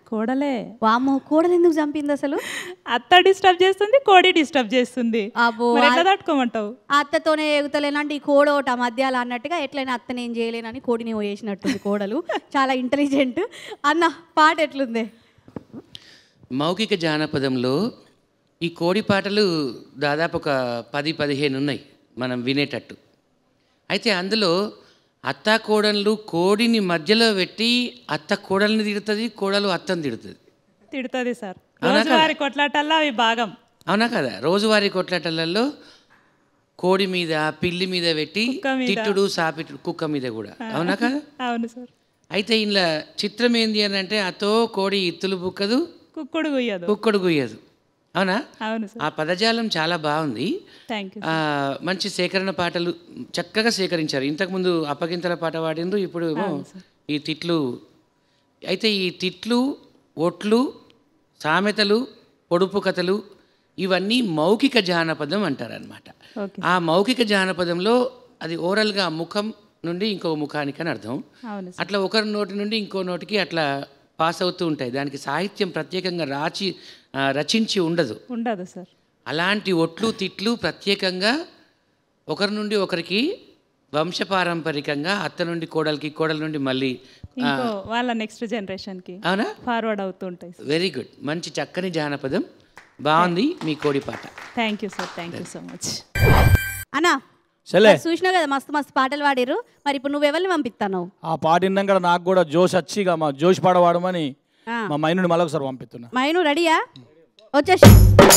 కోడలే వామ్మో కోడలు ఎందుకు చంపింది అసలు అత్త డిస్టర్బ్ చేస్తుంది కోడి డిస్టర్బ్ చేస్తుంది అబ్బో, మరి ఎట్లా ఆ- తట్టుకోమంటావు ఆ అత్తతోనే ఎగుతలేనంటే ఈ కోడ ఒకటి ఆ మధ్యాలో అన్నట్టుగా ఎట్లయినా అత్తని ఏం చేయలేనని కోడిని వేసినట్టుంది కోడలు చాలా ఇంటెలిజెంట్ అన్న పాట ఎట్లుంది మౌఖిక జానపదంలో ఈ కోడి పాటలు దాదాపు ఒక పది పదిహేను ఉన్నాయి మనం వినేటట్టు అయితే అందులో అత్త కోడళ్ళు కోడిని మధ్యలో పెట్టి అత్త కోడల్ని తిడుతుంది కోడలు అత్తని తిడుతుంది తిడుతుంది సార్ అవునా కదా? రోజువారి కొట్లాటల్లో అవి భాగం అవునా కదా రోజువారీ కొట్లాటలలో కోడి మీద పిల్లి మీద పెట్టి కుక్క మీద. తిట్టుడు సాపిట్టుడు కుక్క మీద కూడా అవునా కదా అవును సార్ అయితే ఇంట్లో చిత్రం ఏంది అని అంటే అతో కోడి ఇత్తులు బుక్కదు కుక్కుడు గుయ్యదు కుక్కడు గుయ్యదు అవునా అవును సార్ ఆ పదజాలం చాలా బాగుంది థ్యాంక్ యూ ఆ, మంచి సేకరణ పాటలు చక్కగా సేకరించారు ఇంతకుముందు అప్పగింతల పాట పాడిండ్రు ఇప్పుడు ఏమో ఈ తిట్లు అయితే ఈ తిట్లు ఒట్లు సామెతలు పొడుపు కథలు ఇవన్నీ మౌఖిక జానపదం అంటారనమాట ఓకే ఆ మౌఖిక జానపదంలో అది ఓరల్గా ముఖం నుండి ఇంకో ముఖానికి అని అర్థం అవును సార్ అట్లా ఒకరి నోటి నుండి ఇంకో నోటికి అట్లా పాస్ అవుతూ ఉంటాయి దానికి సాహిత్యం ప్రత్యేకంగా రాచి ఆ, రచించి ఉండదు ఉండదు సార్ అలాంటి ఒట్లు తిట్లు ప్రత్యేకంగా ఒకరి నుండి ఒకరికి వంశపారంపరికంగా అత్త నుండి కోడలికి కోడల నుండి మళ్ళీ ఆ, ఇంకో వాళ్ళ నెక్స్ట్ జనరేషన్కి అవునా ఫార్వర్డ్ అవుతూ ఉంటాయి వెరీ గుడ్ మంచి చక్కని జానపదం బాగుంది మీ కోడి పాట thank you sir thank you so much అన్నా సరే చూసినావు కదా మస్తు మస్తు పాటలు పాడిరు మరి ఇప్పుడు నువ్వు ఎవరిని పంపిస్తాను ఆ పాట విన్నాక నాకు కూడా జోష్ వచ్చిగా మా జోష్ పాట పాడమని ఆ. మా మైనుని మళ్ళొకసారి పంపిస్తున్నా మైను రెడీయా వచ్చేసి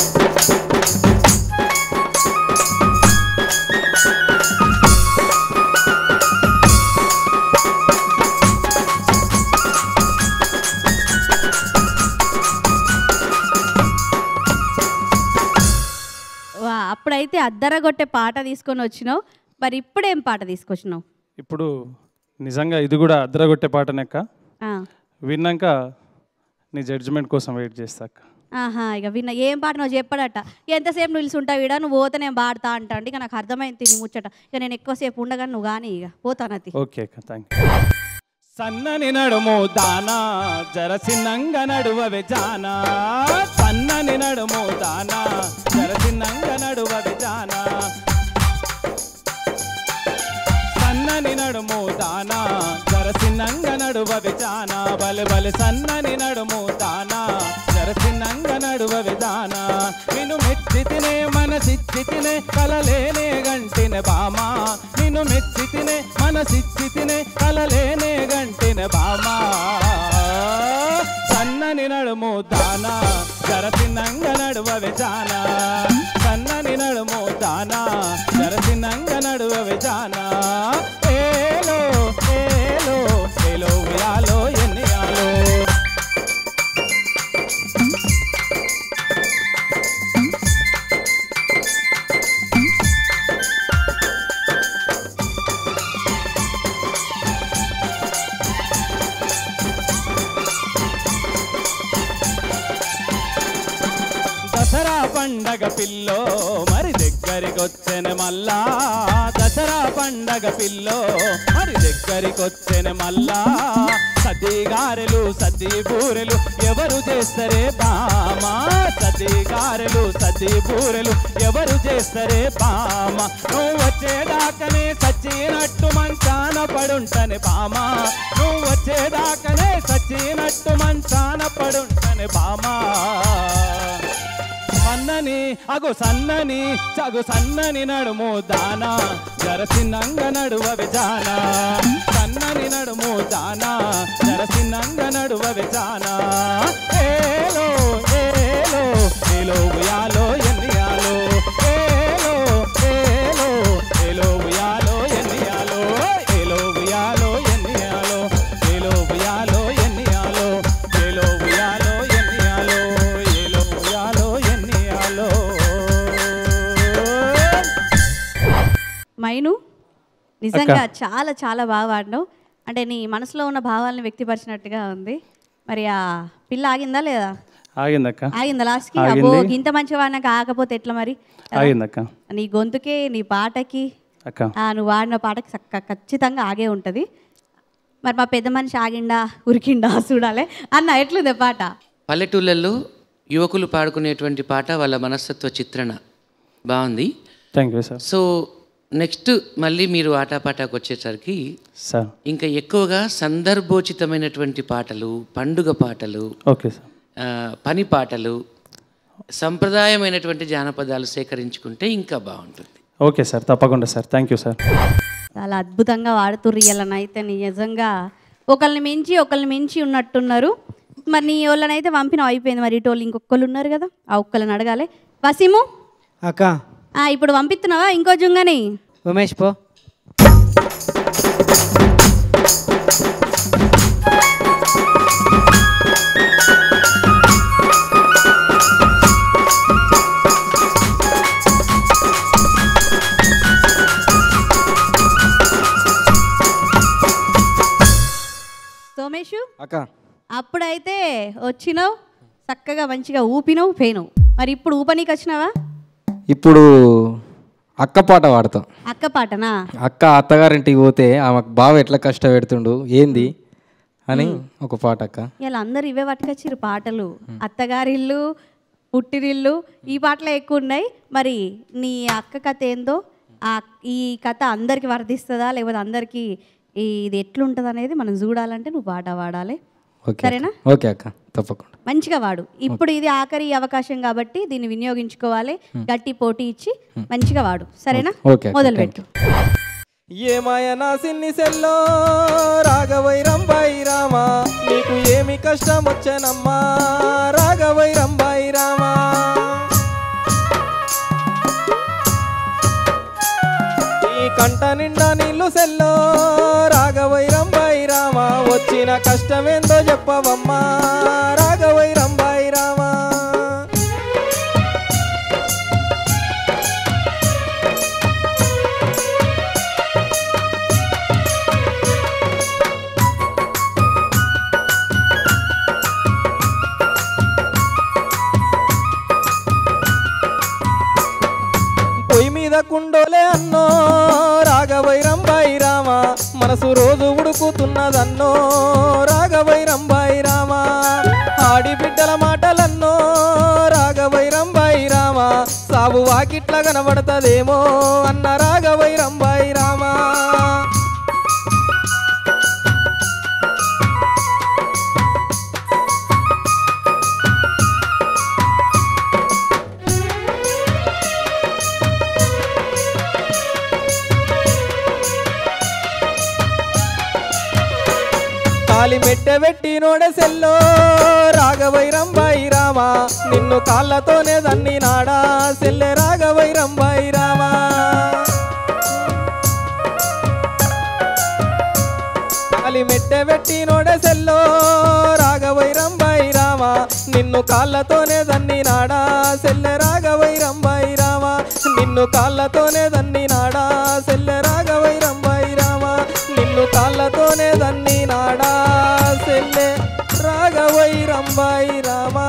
వా అప్పుడైతే అద్దరగొట్టే పాట తీసుకొని వచ్చినావు మరి ఇప్పుడేం పాట తీసుకొచ్చినావు ఇప్పుడు నిజంగా ఇది కూడా అద్దరగొట్టే పాటనెక్క ఆ, విన్నాక నీ జడ్జిమెంట్ కోసం వెయిట్ చేస్తాక ఆహా ఇక విన్న ఏం పాట నువ్వు చెప్పడట ఎంతసేపు నిలిచి ఉంటావు ఇడ నువ్వు పోతే నేను పాడతా అంటా అంటే ఇక నాకు అర్థమైంది తిని ముచ్చట ఇక నేను ఎక్కువసేపు ఉండగానే నువ్వు కానీ ఇక పోతానతి ఓకే అక్క థ్యాంక్ యూ సన్నని నడుము దానా జరసిన్నంగ నడువవే జానా సన్నని నడుము దానా జరసిన్నంగ నడువవే జానా సన్నని నడుము దానా జరసిన్నంగ నడువవే జానా బలె బలె సన్నని నడుము దానా జరసిన్నంగ నడువవే దానా నిన్ను మెచ్చితినే మనసిచ్చితినే కలలేనే గంటిన బామా నిన్ను మెచ్చితినే మనసిచ్చితినే కలలేనే గంటిన బామా సన్నని నడుము దానా జరసిన్నంగ నడువవే జానా సన్నని నడుము దానా జరసిన్నంగ నడువవే జానా ఏలో ఏలో ఏలో ఉయాలో ఎన్నియాలో దసరా పండగ పిల్లో మరి దగ్గరికొచ్చెను మళ్ళా దసరా పండగ పిల్లో మరి దగ్గరికొచ్చెను మళ్ళా సద్ది గారెలు సద్ది బూరెలు ఎవరు చేస్తారే బామా సద్ది గారెలు సద్ది బూరెలు ఎవరు చేస్తారే బామ నువ్వు వచ్చేదాకనే సచ్చినట్టు మంచాన పడుంటనే బామా నువ్వు వచ్చేదాకనే సచ్చినట్టు మంచాన పడుంటనే బామా సన్నని అగు సన్నని చగు సన్నని నడుము దానా జరసిన్నంగ నడువ విజానా సన్నని నడుము దానా జరసిన్నంగ నడువ విజానా ఏలో ఏలో ఏలో ఉయాలో ఎన్నియాలో ఏలో ఏలో ఏలో ఉయాలో ఎన్నియాలో ఏలో ఉయాలో ఎన్నియాలో ఏలో ఉయాలో ఎన్నియాలో ఏలో ఉయాలో ఎన్నియాలో ఏలో ఉయాలో ఎన్నియాలో మైను నిజంగా చాలా చాలా బాగా పాడినావు అంటే నీ మనసులో ఉన్న భావాలను వ్యక్తపరిచినట్టుగా ఉంది మరి ఆ పిల్ల ఆగిందా లేదా ఆగిందక్క ఆగిందా లాస్ట్కి ఆగింది. అబ్బో ఇంత మంచి వాడినాక ఆగపోతే ఎట్లా మరి ఆగిందక్క నీ గొంతుకే నీ పాటకి అక్క ఆ, నువ్వు వాడిన పాటకి చక్క ఖచ్చితంగా ఆగే ఉంటుంది మరి మా పెద్ద మనిషి ఆగిండా ఉరికిండా చూడాలి అన్న ఎట్లుంది పాట పల్లెటూళ్ళల్లో యువకులు పాడుకునేటువంటి పాట వాళ్ళ మనస్తత్వ చిత్రణ బాగుంది thank you sir so next మళ్ళీ మీరు ఆటపాటకు వచ్చేసరికి సార్ ఇంకా ఎక్కువగా సందర్భోచితమైనటువంటి పాటలు పండుగ పాటలు ఓకే సార్ ఆ, పని పాటలు సంప్రదాయమైనటువంటి జానపదాలు సేకరించుకుంటే ఇంకా బాగుంటుంది ఓకే సార్ తప్పకుండా సార్ థ్యాంక్ యూ సార్ చాలా అద్భుతంగా వాడుతుర్రు ఇయ్యాలని అయితే నిజంగా ఒకళ్ళని మించి ఒకళ్ళని మించి ఉన్నట్టున్నారు మరి నీ వాళ్ళనైతే పంపిన అయిపోయింది మరి ఇటు వాళ్ళు ఇంకొకళ్ళు ఉన్నారు కదా ఆ ఒక్కళ్ళని అడగాలి వసీము అక్క ఆ, ఇప్పుడు పంపిస్తున్నావా ఇంకో జుంగని ఉమేష్ పో సోమేషు అక్క అప్పుడైతే వచ్చినావు చక్కగా మంచిగా ఊపినావు పోయినావు మరి ఇప్పుడు ఊపనీకి వచ్చినావా ఇప్పుడు అక్క పాట పాడతాం అక్క పాటనా అక్క అత్తగారింటికి పోతే ఆమెకు బావ ఎట్లా కష్టపెడుతుండు ఏంది అని ఒక పాట అక్క ఇలా అందరు ఇవే పట్టుకొచ్చిర్రు పాటలు అత్తగారిల్లు పుట్టిరిల్లు ఈ పాటలే ఎక్కువ ఉన్నాయి మరి నీ అక్క కథ ఏందో ఆ ఈ కథ అందరికి వర్ధిస్తుందా లేకపోతే అందరికి ఇది ఎట్లుంటుంది అనేది మనం చూడాలంటే నువ్వు పాట పాడాలి ఓకే సరేనా ఓకే అక్క తప్పకుండా మంచిగా వాడు ఇప్పుడు ఇది ఆఖరి అవకాశం కాబట్టి దీన్ని వినియోగించుకోవాలి గట్టి పోటీ ఇచ్చి మంచిగా వాడు సరేనా ఓకే అక్క, మొదలు థాంక్ పెట్టు ఏమాయ నా సిన్ని సెల్లో రాఘవైరంబాయి రామా నీకు ఏమి కష్టం వచ్చనమ్మా రాఘవైరంబాయి రామా ఈ కంట నిండా నీళ్లు సెల్లో రాఘవైరంబాయి రామా వచ్చిన కష్టమేందో చెప్పవమ్మా రాఘవైరంబాయి రామా పొయ్యి మీద కుండోలే అన్నో రాఘవైరంబాయి రామా మనసు రోజు ఉడుకుతున్నదన్నో రాఘవైరంబాయి రామా ఆడి బిడ్డల మాటలన్నో రాఘవైరంబాయి రామా సాగు వాకిట్ల కనబడతదేమో అన్న రాఘవైరంబాయి రామా కాలి మెట్టె పెట్టి నోడె సెల్లో రాఘవైరంబాయి రామా నిన్ను కాళ్ళతోనే దన్ని నాడా సెల్లె రాఘవైరంబాయి రామా కాలి మెట్టె పెట్టి నోడె సెల్లో రాఘవైరంబాయి రామా నిన్ను కాళ్ళతోనే దన్ని నాడా సెల్లె రాఘవైరంబాయి రామా నిన్ను కాళ్ళతోనే దన్ని నాడా సెల్లె రాఘవైరంబాయి రామా నిన్ను కాళ్ళతోనే దన్ని నాడా సెల్లె రాఘవైరంబాయి రామా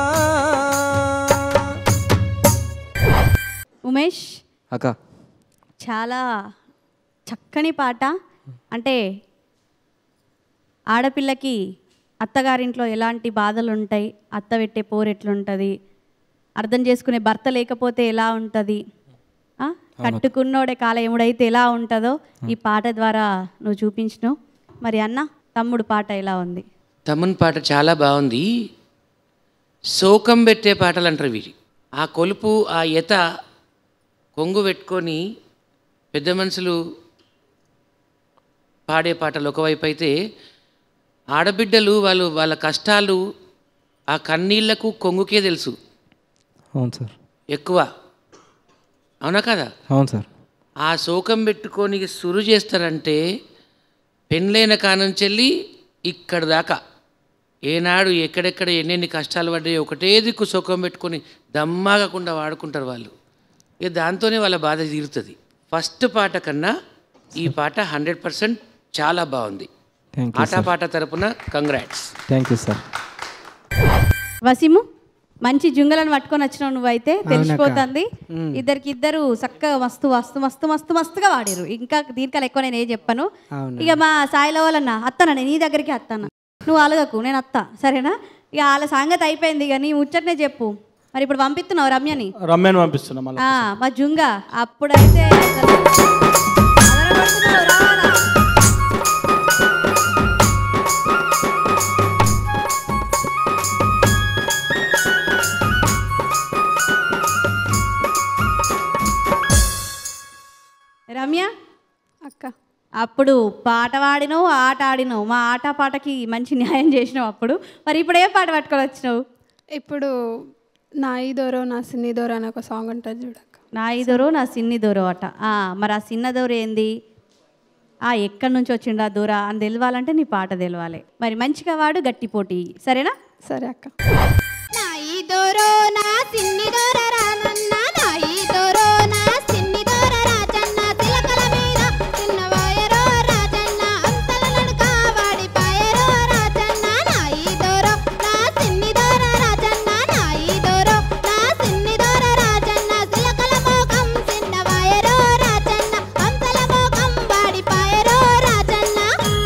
ఉమేష్ అక్క చాలా చక్కని పాట అంటే ఆడపిల్లకి అత్తగారింట్లో ఎలాంటి బాధలు ఉంటాయి అత్త పెట్టే పోరు ఎట్లుంటుంది అర్థం చేసుకునే భర్త లేకపోతే ఎలా ఉంటుంది ఆ? కట్టుకున్నోడే కాలయముడైతే ఎలా ఉంటుందో ఈ పాట ద్వారా నువ్వు చూపించినావు మరి అన్న తమ్ముడు పాట ఎలా ఉంది తమ్ముని పాట చాలా బాగుంది శోకం పెట్టే పాటలు అంటారు వీరి ఆ కొలుపు ఆ ఎత కొంగు పెట్టుకొని పెద్ద మనుషులు పాడే పాటలు ఒకవైపు అయితే ఆడబిడ్డలు వాళ్ళు వాళ్ళ కష్టాలు ఆ కన్నీళ్లకు కొంగుకే తెలుసు అవును సార్ ఎక్కువ అవునా కదా అవును సార్ ఆ శోకం పెట్టుకొని సురు చేస్తారంటే పెళ్ళైన కానుంచెల్లి ఇక్కడ దాకా ఏనాడు ఎక్కడెక్కడ ఎన్నెన్ని కష్టాలు పడ్డాయో ఒకటే దిక్కు శోకం పెట్టుకొని దమ్మాగకుండా వాడుకుంటారు వాళ్ళు ఇక దాంతోనే వాళ్ళ బాధ తీరుతుంది ఫస్ట్ పాట కన్నా ఈ పాట హండ్రెడ్ పర్సెంట్ చాలా బాగుంది థ్యాంక్ యూ ఆటపాట తరపున congrats thank you sir Waseem మంచి జుంగలను పట్టుకొని వచ్చినావు నువ్వైతే తెలిసిపోతుంది ఇద్దరికి ఇద్దరు చక్కగా మస్తు మస్తు మస్తు మస్తు మస్తుగా వాడిరు ఇంకా దీనికన్నా ఎక్కువ నేను ఏం చెప్పాను అవునా. ఇక మా సాయిలో వాళ్ళన్న అత్తన నీ దగ్గరికి అత్తన్న నువ్వు అలగకు నేను అత్త సరేనా ఇక వాళ్ళ సంగతి అయిపోయింది ఇక నీ ముచ్చటనే చెప్పు మరి ఇప్పుడు పంపిస్తున్నావు రమ్యని రమ్యను పంపిస్తున్నా మళ్ళీ ఆ, మా జుంగ అప్పుడైతే అసలు అదరగొడుతున్నావు, రావాలా? రమ్య అక్క అప్పుడు పాట పాడినావు ఆట ఆడినావు మా ఆట పాటకి మంచి న్యాయం చేసినావు అప్పుడు మరి ఇప్పుడు ఏ పాట పట్టుకొని వచ్చినావు ఇప్పుడు నా ఈదోరో నా సిన్ని దోరో అని ఒక సాంగ్ ఉంటుంది చూడక్క నా ఇదోరో నా సిన్ని దూరో అట ఆ, మరి ఆ చిన్న దూర ఏంది ఆ ఎక్కడి నుంచి వచ్చిండు ఆ దూర అని తెలవాలంటే నీ పాట తెలవాలి మరి మంచిగా వాడు గట్టి పోటీ సరేనా సరే అక్క నా ఈ దోరో నా సిన్ని దోర రానన్న నా ఈ దోరో నా సిన్ని దోర రాజన్న తిలకల మీద చిన్న వాయరో రాజన్న అంతల నడక వాడిపాయరో రాజన్న నా ఈ దోరో నా సిన్ని దోర రాజన్న నా ఈ దోరో నా సిన్ని దోర రాజన్న తిలకల మోకం చిన్న వాయరో రాజన్న అంతల మోకం వాడిపాయరో రాజన్న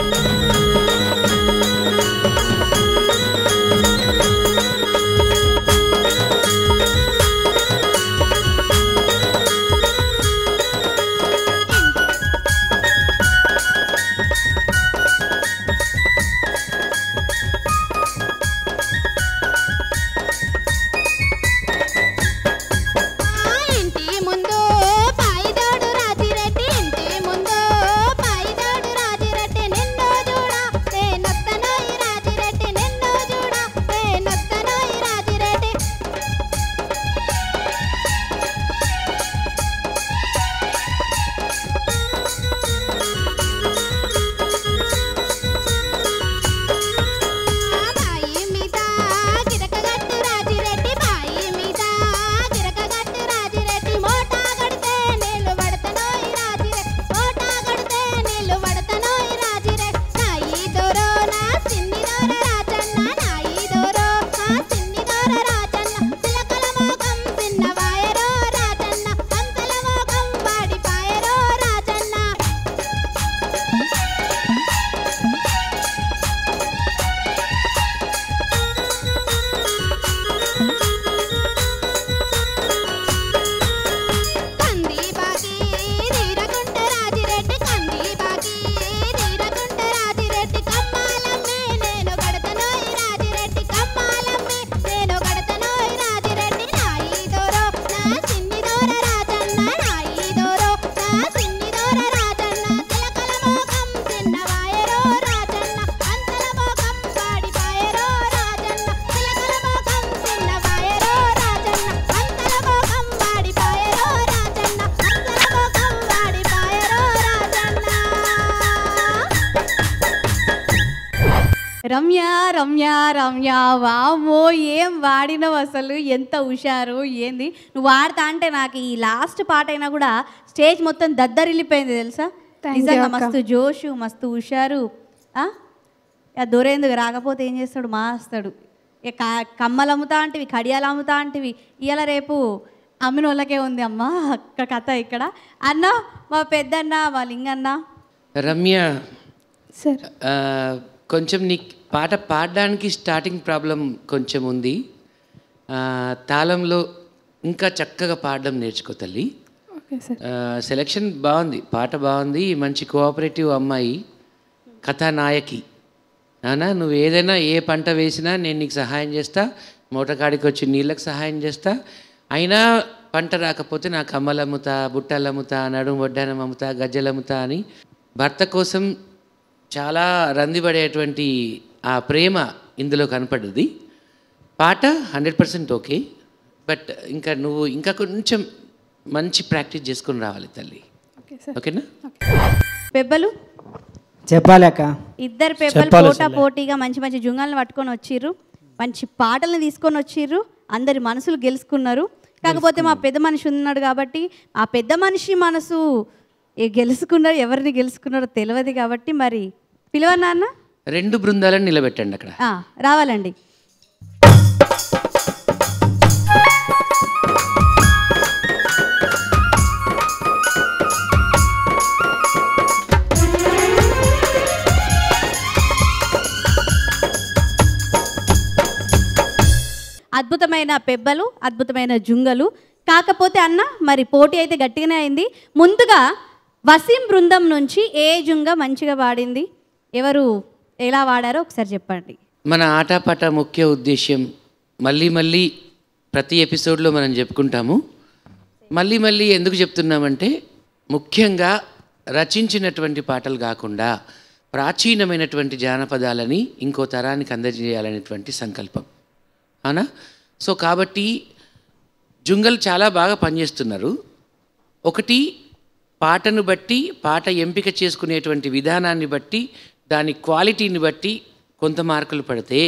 ఆ ఇంటి ముందు పాయిదోడు రాజిరెడ్డి ఇంటి ముందు పాయిదోడు రాజిరెడ్డి నిన్ను చూడా నేనొత్తనోయి రాజిరెడ్డి నిన్ను చూడా నేనొత్తనోయి రాజిరెడ్డి బాయి మీద గిరకగట్టు రాజిరెడ్డి బాయి మీద గిరకగట్టు రాజిరెడ్డి మోటా గడితే నీళ్ళు పడతనోయ్ రాజిరెడ్డి మోటా గడితే నీళ్ళు పడతనోయ్ రాజిరెడ్డి నా ఈ దోరో నా సిన్ని దోర రాజన్న నా ఈ దోరో నా సిన్ని దోర రాజన్న తిలకల మోకం చిన్న వాయరో రాజన్న అంతల మోకం వాడిపాయరో రాజన్న కంది బాగి నీరగుంట రాజిరెడ్డి కంది బాగి నీరగుంట రాజిరెడ్డి కమ్మాలమ్మే నేను గడతనోయ్ రాజిరెడ్డి కమ్మాలమ్మే నేను గడతనోయ్ రాజిరెడ్డి నాయి దోరో నా సిన్ని దోర రాజన్న నాయి దోరో నా సిన్ని దోర రాజన్న తిలకల మోకం చిన్న వాయరో రాజన్న అంతల మోకం వాడిపాయరో రాజన్న తిలకల మోకం చిన్న వాయరో రాజన్న అంతల మోకం వాడిపాయరో రాజన్న అంతల మోకం వాడిపాయరో రాజన్న రమ్య రమ్య రమ్య వామో ఏం వాడినవు అసలు ఎంత హుషారు ఏంది నువ్వు వాడతా అంటే నాకు ఈ లాస్ట్ పాట అయినా కూడా స్టేజ్ మొత్తం దద్దరిల్లిపోయింది తెలుసా Thank you, నిజంగా అక్క. మస్తు జోషు మస్తు హుషారు ఆ? ఇక దొరేందుకు రాకపోతే ఏం చేస్తాడు మాస్తాడు ఇక క- కమ్మలు అమ్ముతా అంటివి కడియాలు అమ్ముతా అంటివి ఇవాళ రేపు అమ్మిన వాళ్ళకే ఉంది అమ్మ అక్క కథ ఇక్కడ అన్న మా పెద్దన్న మా లింగన్న రమ్య సరే ఆ, కొంచెం నీ పాట పాడడానికి స్టార్టింగ్ ప్రాబ్లం కొంచెం ఉంది ఆ, తాళంలో ఇంకా చక్కగా పాడడం నేర్చుకో తల్లి ఓకే సార్ ఆ, సెలెక్షన్ బాగుంది పాట బాగుంది మంచి కోఆపరేటివ్ అమ్మాయి కథానాయకి నానా నువ్వు ఏదైనా ఏ పంట వేసినా నేను నీకు సహాయం చేస్తా మూటకాడికి వచ్చి నీళ్ళకి సహాయం చేస్తా అయినా పంట రాకపోతే నాకు కమ్మలు అమ్ముతా బుట్టలు అమ్ముతా నడుము వడ్డానం అమ్ముతా గజ్జలు అమ్ముతా అని భర్త కోసం చాలా రందిపడేటువంటి ఆ ప్రేమ ఇందులో కనపడ్డది పాట హండ్రెడ్ పర్సెంట్ ఓకే బట్ ఇంకా నువ్వు ఇంకా కొంచెం మంచి ప్రాక్టీస్ చేసుకొని రావాలి తల్లి ఓకే సార్ ఓకేనా పెబ్బలు చెప్పాలి అక్క ఇద్దరు పెబ్బలు చెప్పాలి పోటా పోటీగా మంచి మంచి జుంగాలను పట్టుకొని వచ్చిర్రు మంచి పాటలను తీసుకొని వచ్చిర్రు అందరి మనసులు గెలుచుకున్నారు కాకపోతే మా పెద్ద మనిషి ఉన్నాడు కాబట్టి ఆ పెద్ద మనిషి మనసు ఏ గెలుచుకున్నాడు ఎవరిని గెలుచుకున్నాడో తెలియదు కాబట్టి మరి పిలవన్నా అన్న రెండు బృందాలను నిలబెట్టండి అక్కడ ఆ, రావాలండి అద్భుతమైన పెబ్బలు అద్భుతమైన జుంగలు కాకపోతే అన్న మరి పోటీ అయితే గట్టిగానే అయింది ముందుగా వసీం బృందం నుంచి ఏ జుంగ మంచిగా వాడింది ఎవరు ఎలా వాడారో ఒకసారి చెప్పండి మన ఆటపాట ముఖ్య ఉద్దేశ్యం మళ్ళీ మళ్ళీ ప్రతి ఎపిసోడ్లో మనం చెప్పుకుంటాము మళ్ళీ మళ్ళీ ఎందుకు చెప్తున్నామంటే ముఖ్యంగా రచించినటువంటి పాటలు కాకుండా ప్రాచీనమైనటువంటి జానపదాలని ఇంకో తరానికి అందజేయాలనేటువంటి సంకల్పం అవునా సో కాబట్టి జుంగలు చాలా బాగా పనిచేస్తున్నారు ఒకటి పాటను బట్టి పాట ఎంపిక చేసుకునేటువంటి విధానాన్ని బట్టి దాని క్వాలిటీని బట్టి కొంత మార్కులు పడితే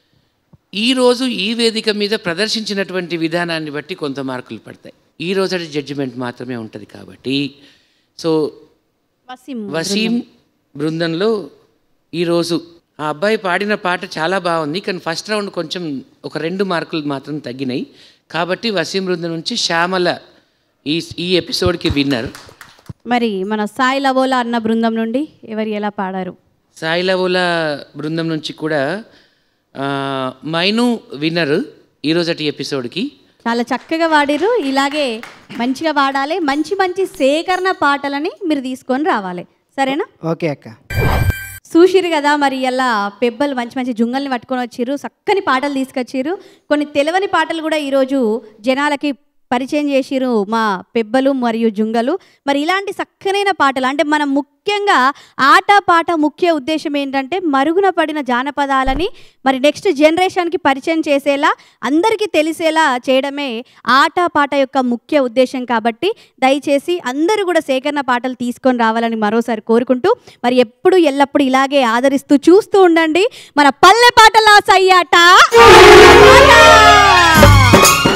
ఈరోజు ఈ వేదిక మీద ప్రదర్శించినటువంటి విధానాన్ని బట్టి కొంత మార్కులు పడతాయి ఈ రోజటి జడ్జిమెంట్ మాత్రమే ఉంటుంది కాబట్టి సో వసీం వసీం బృందంలో ఈరోజు ఆ అబ్బాయి పాడిన పాట చాలా బాగుంది కానీ ఫస్ట్ రౌండ్ కొంచెం ఒక రెండు మార్కులు మాత్రం తగ్గినాయి కాబట్టి వసీం బృందం నుంచి శ్యామల ఈ ఈ ఎపిసోడ్కి విన్నర్ మరి మన సాయి లవోలా అన్న బృందం నుండి ఎవరు ఎలా పాడారు సాయిలవుల బృందం నుంచి కూడా ఆ, మైను విన్నర్ ఈరోజటి ఎపిసోడ్కి చాలా చక్కగా వాడిరు ఇలాగే మంచిగా వాడాలి మంచి మంచి సేకరణ పాటలని మీరు తీసుకొని రావాలి సరేనా ఓకే అక్క చూసిరు కదా మరి ఇలా పెబ్బలు మంచి మంచి జుంగల్ని పట్టుకొని వచ్చిర్రు చక్కని పాటలు తీసుకొచ్చిర్రు కొన్ని తెలవని పాటలు కూడా ఈరోజు జనాలకి పరిచయం చేసిరు మా పెబ్బలు మరియు జుంగలు మరి ఇలాంటి చక్కనైన పాటలు అంటే మనం ముఖ్యంగా ఆట పాట ముఖ్య ఉద్దేశం ఏంటంటే మరుగున పడిన జానపదాలని మరి నెక్స్ట్ జనరేషన్కి పరిచయం చేసేలా అందరికీ తెలిసేలా చేయడమే ఆట పాట యొక్క ముఖ్య ఉద్దేశం కాబట్టి దయచేసి అందరూ కూడా సేకరణ పాటలు తీసుకొని రావాలని మరోసారి కోరుకుంటూ మరి ఎప్పుడు ఎల్లప్పుడు ఇలాగే ఆదరిస్తూ చూస్తూ ఉండండి మన పల్లె పాటల సయ్యాట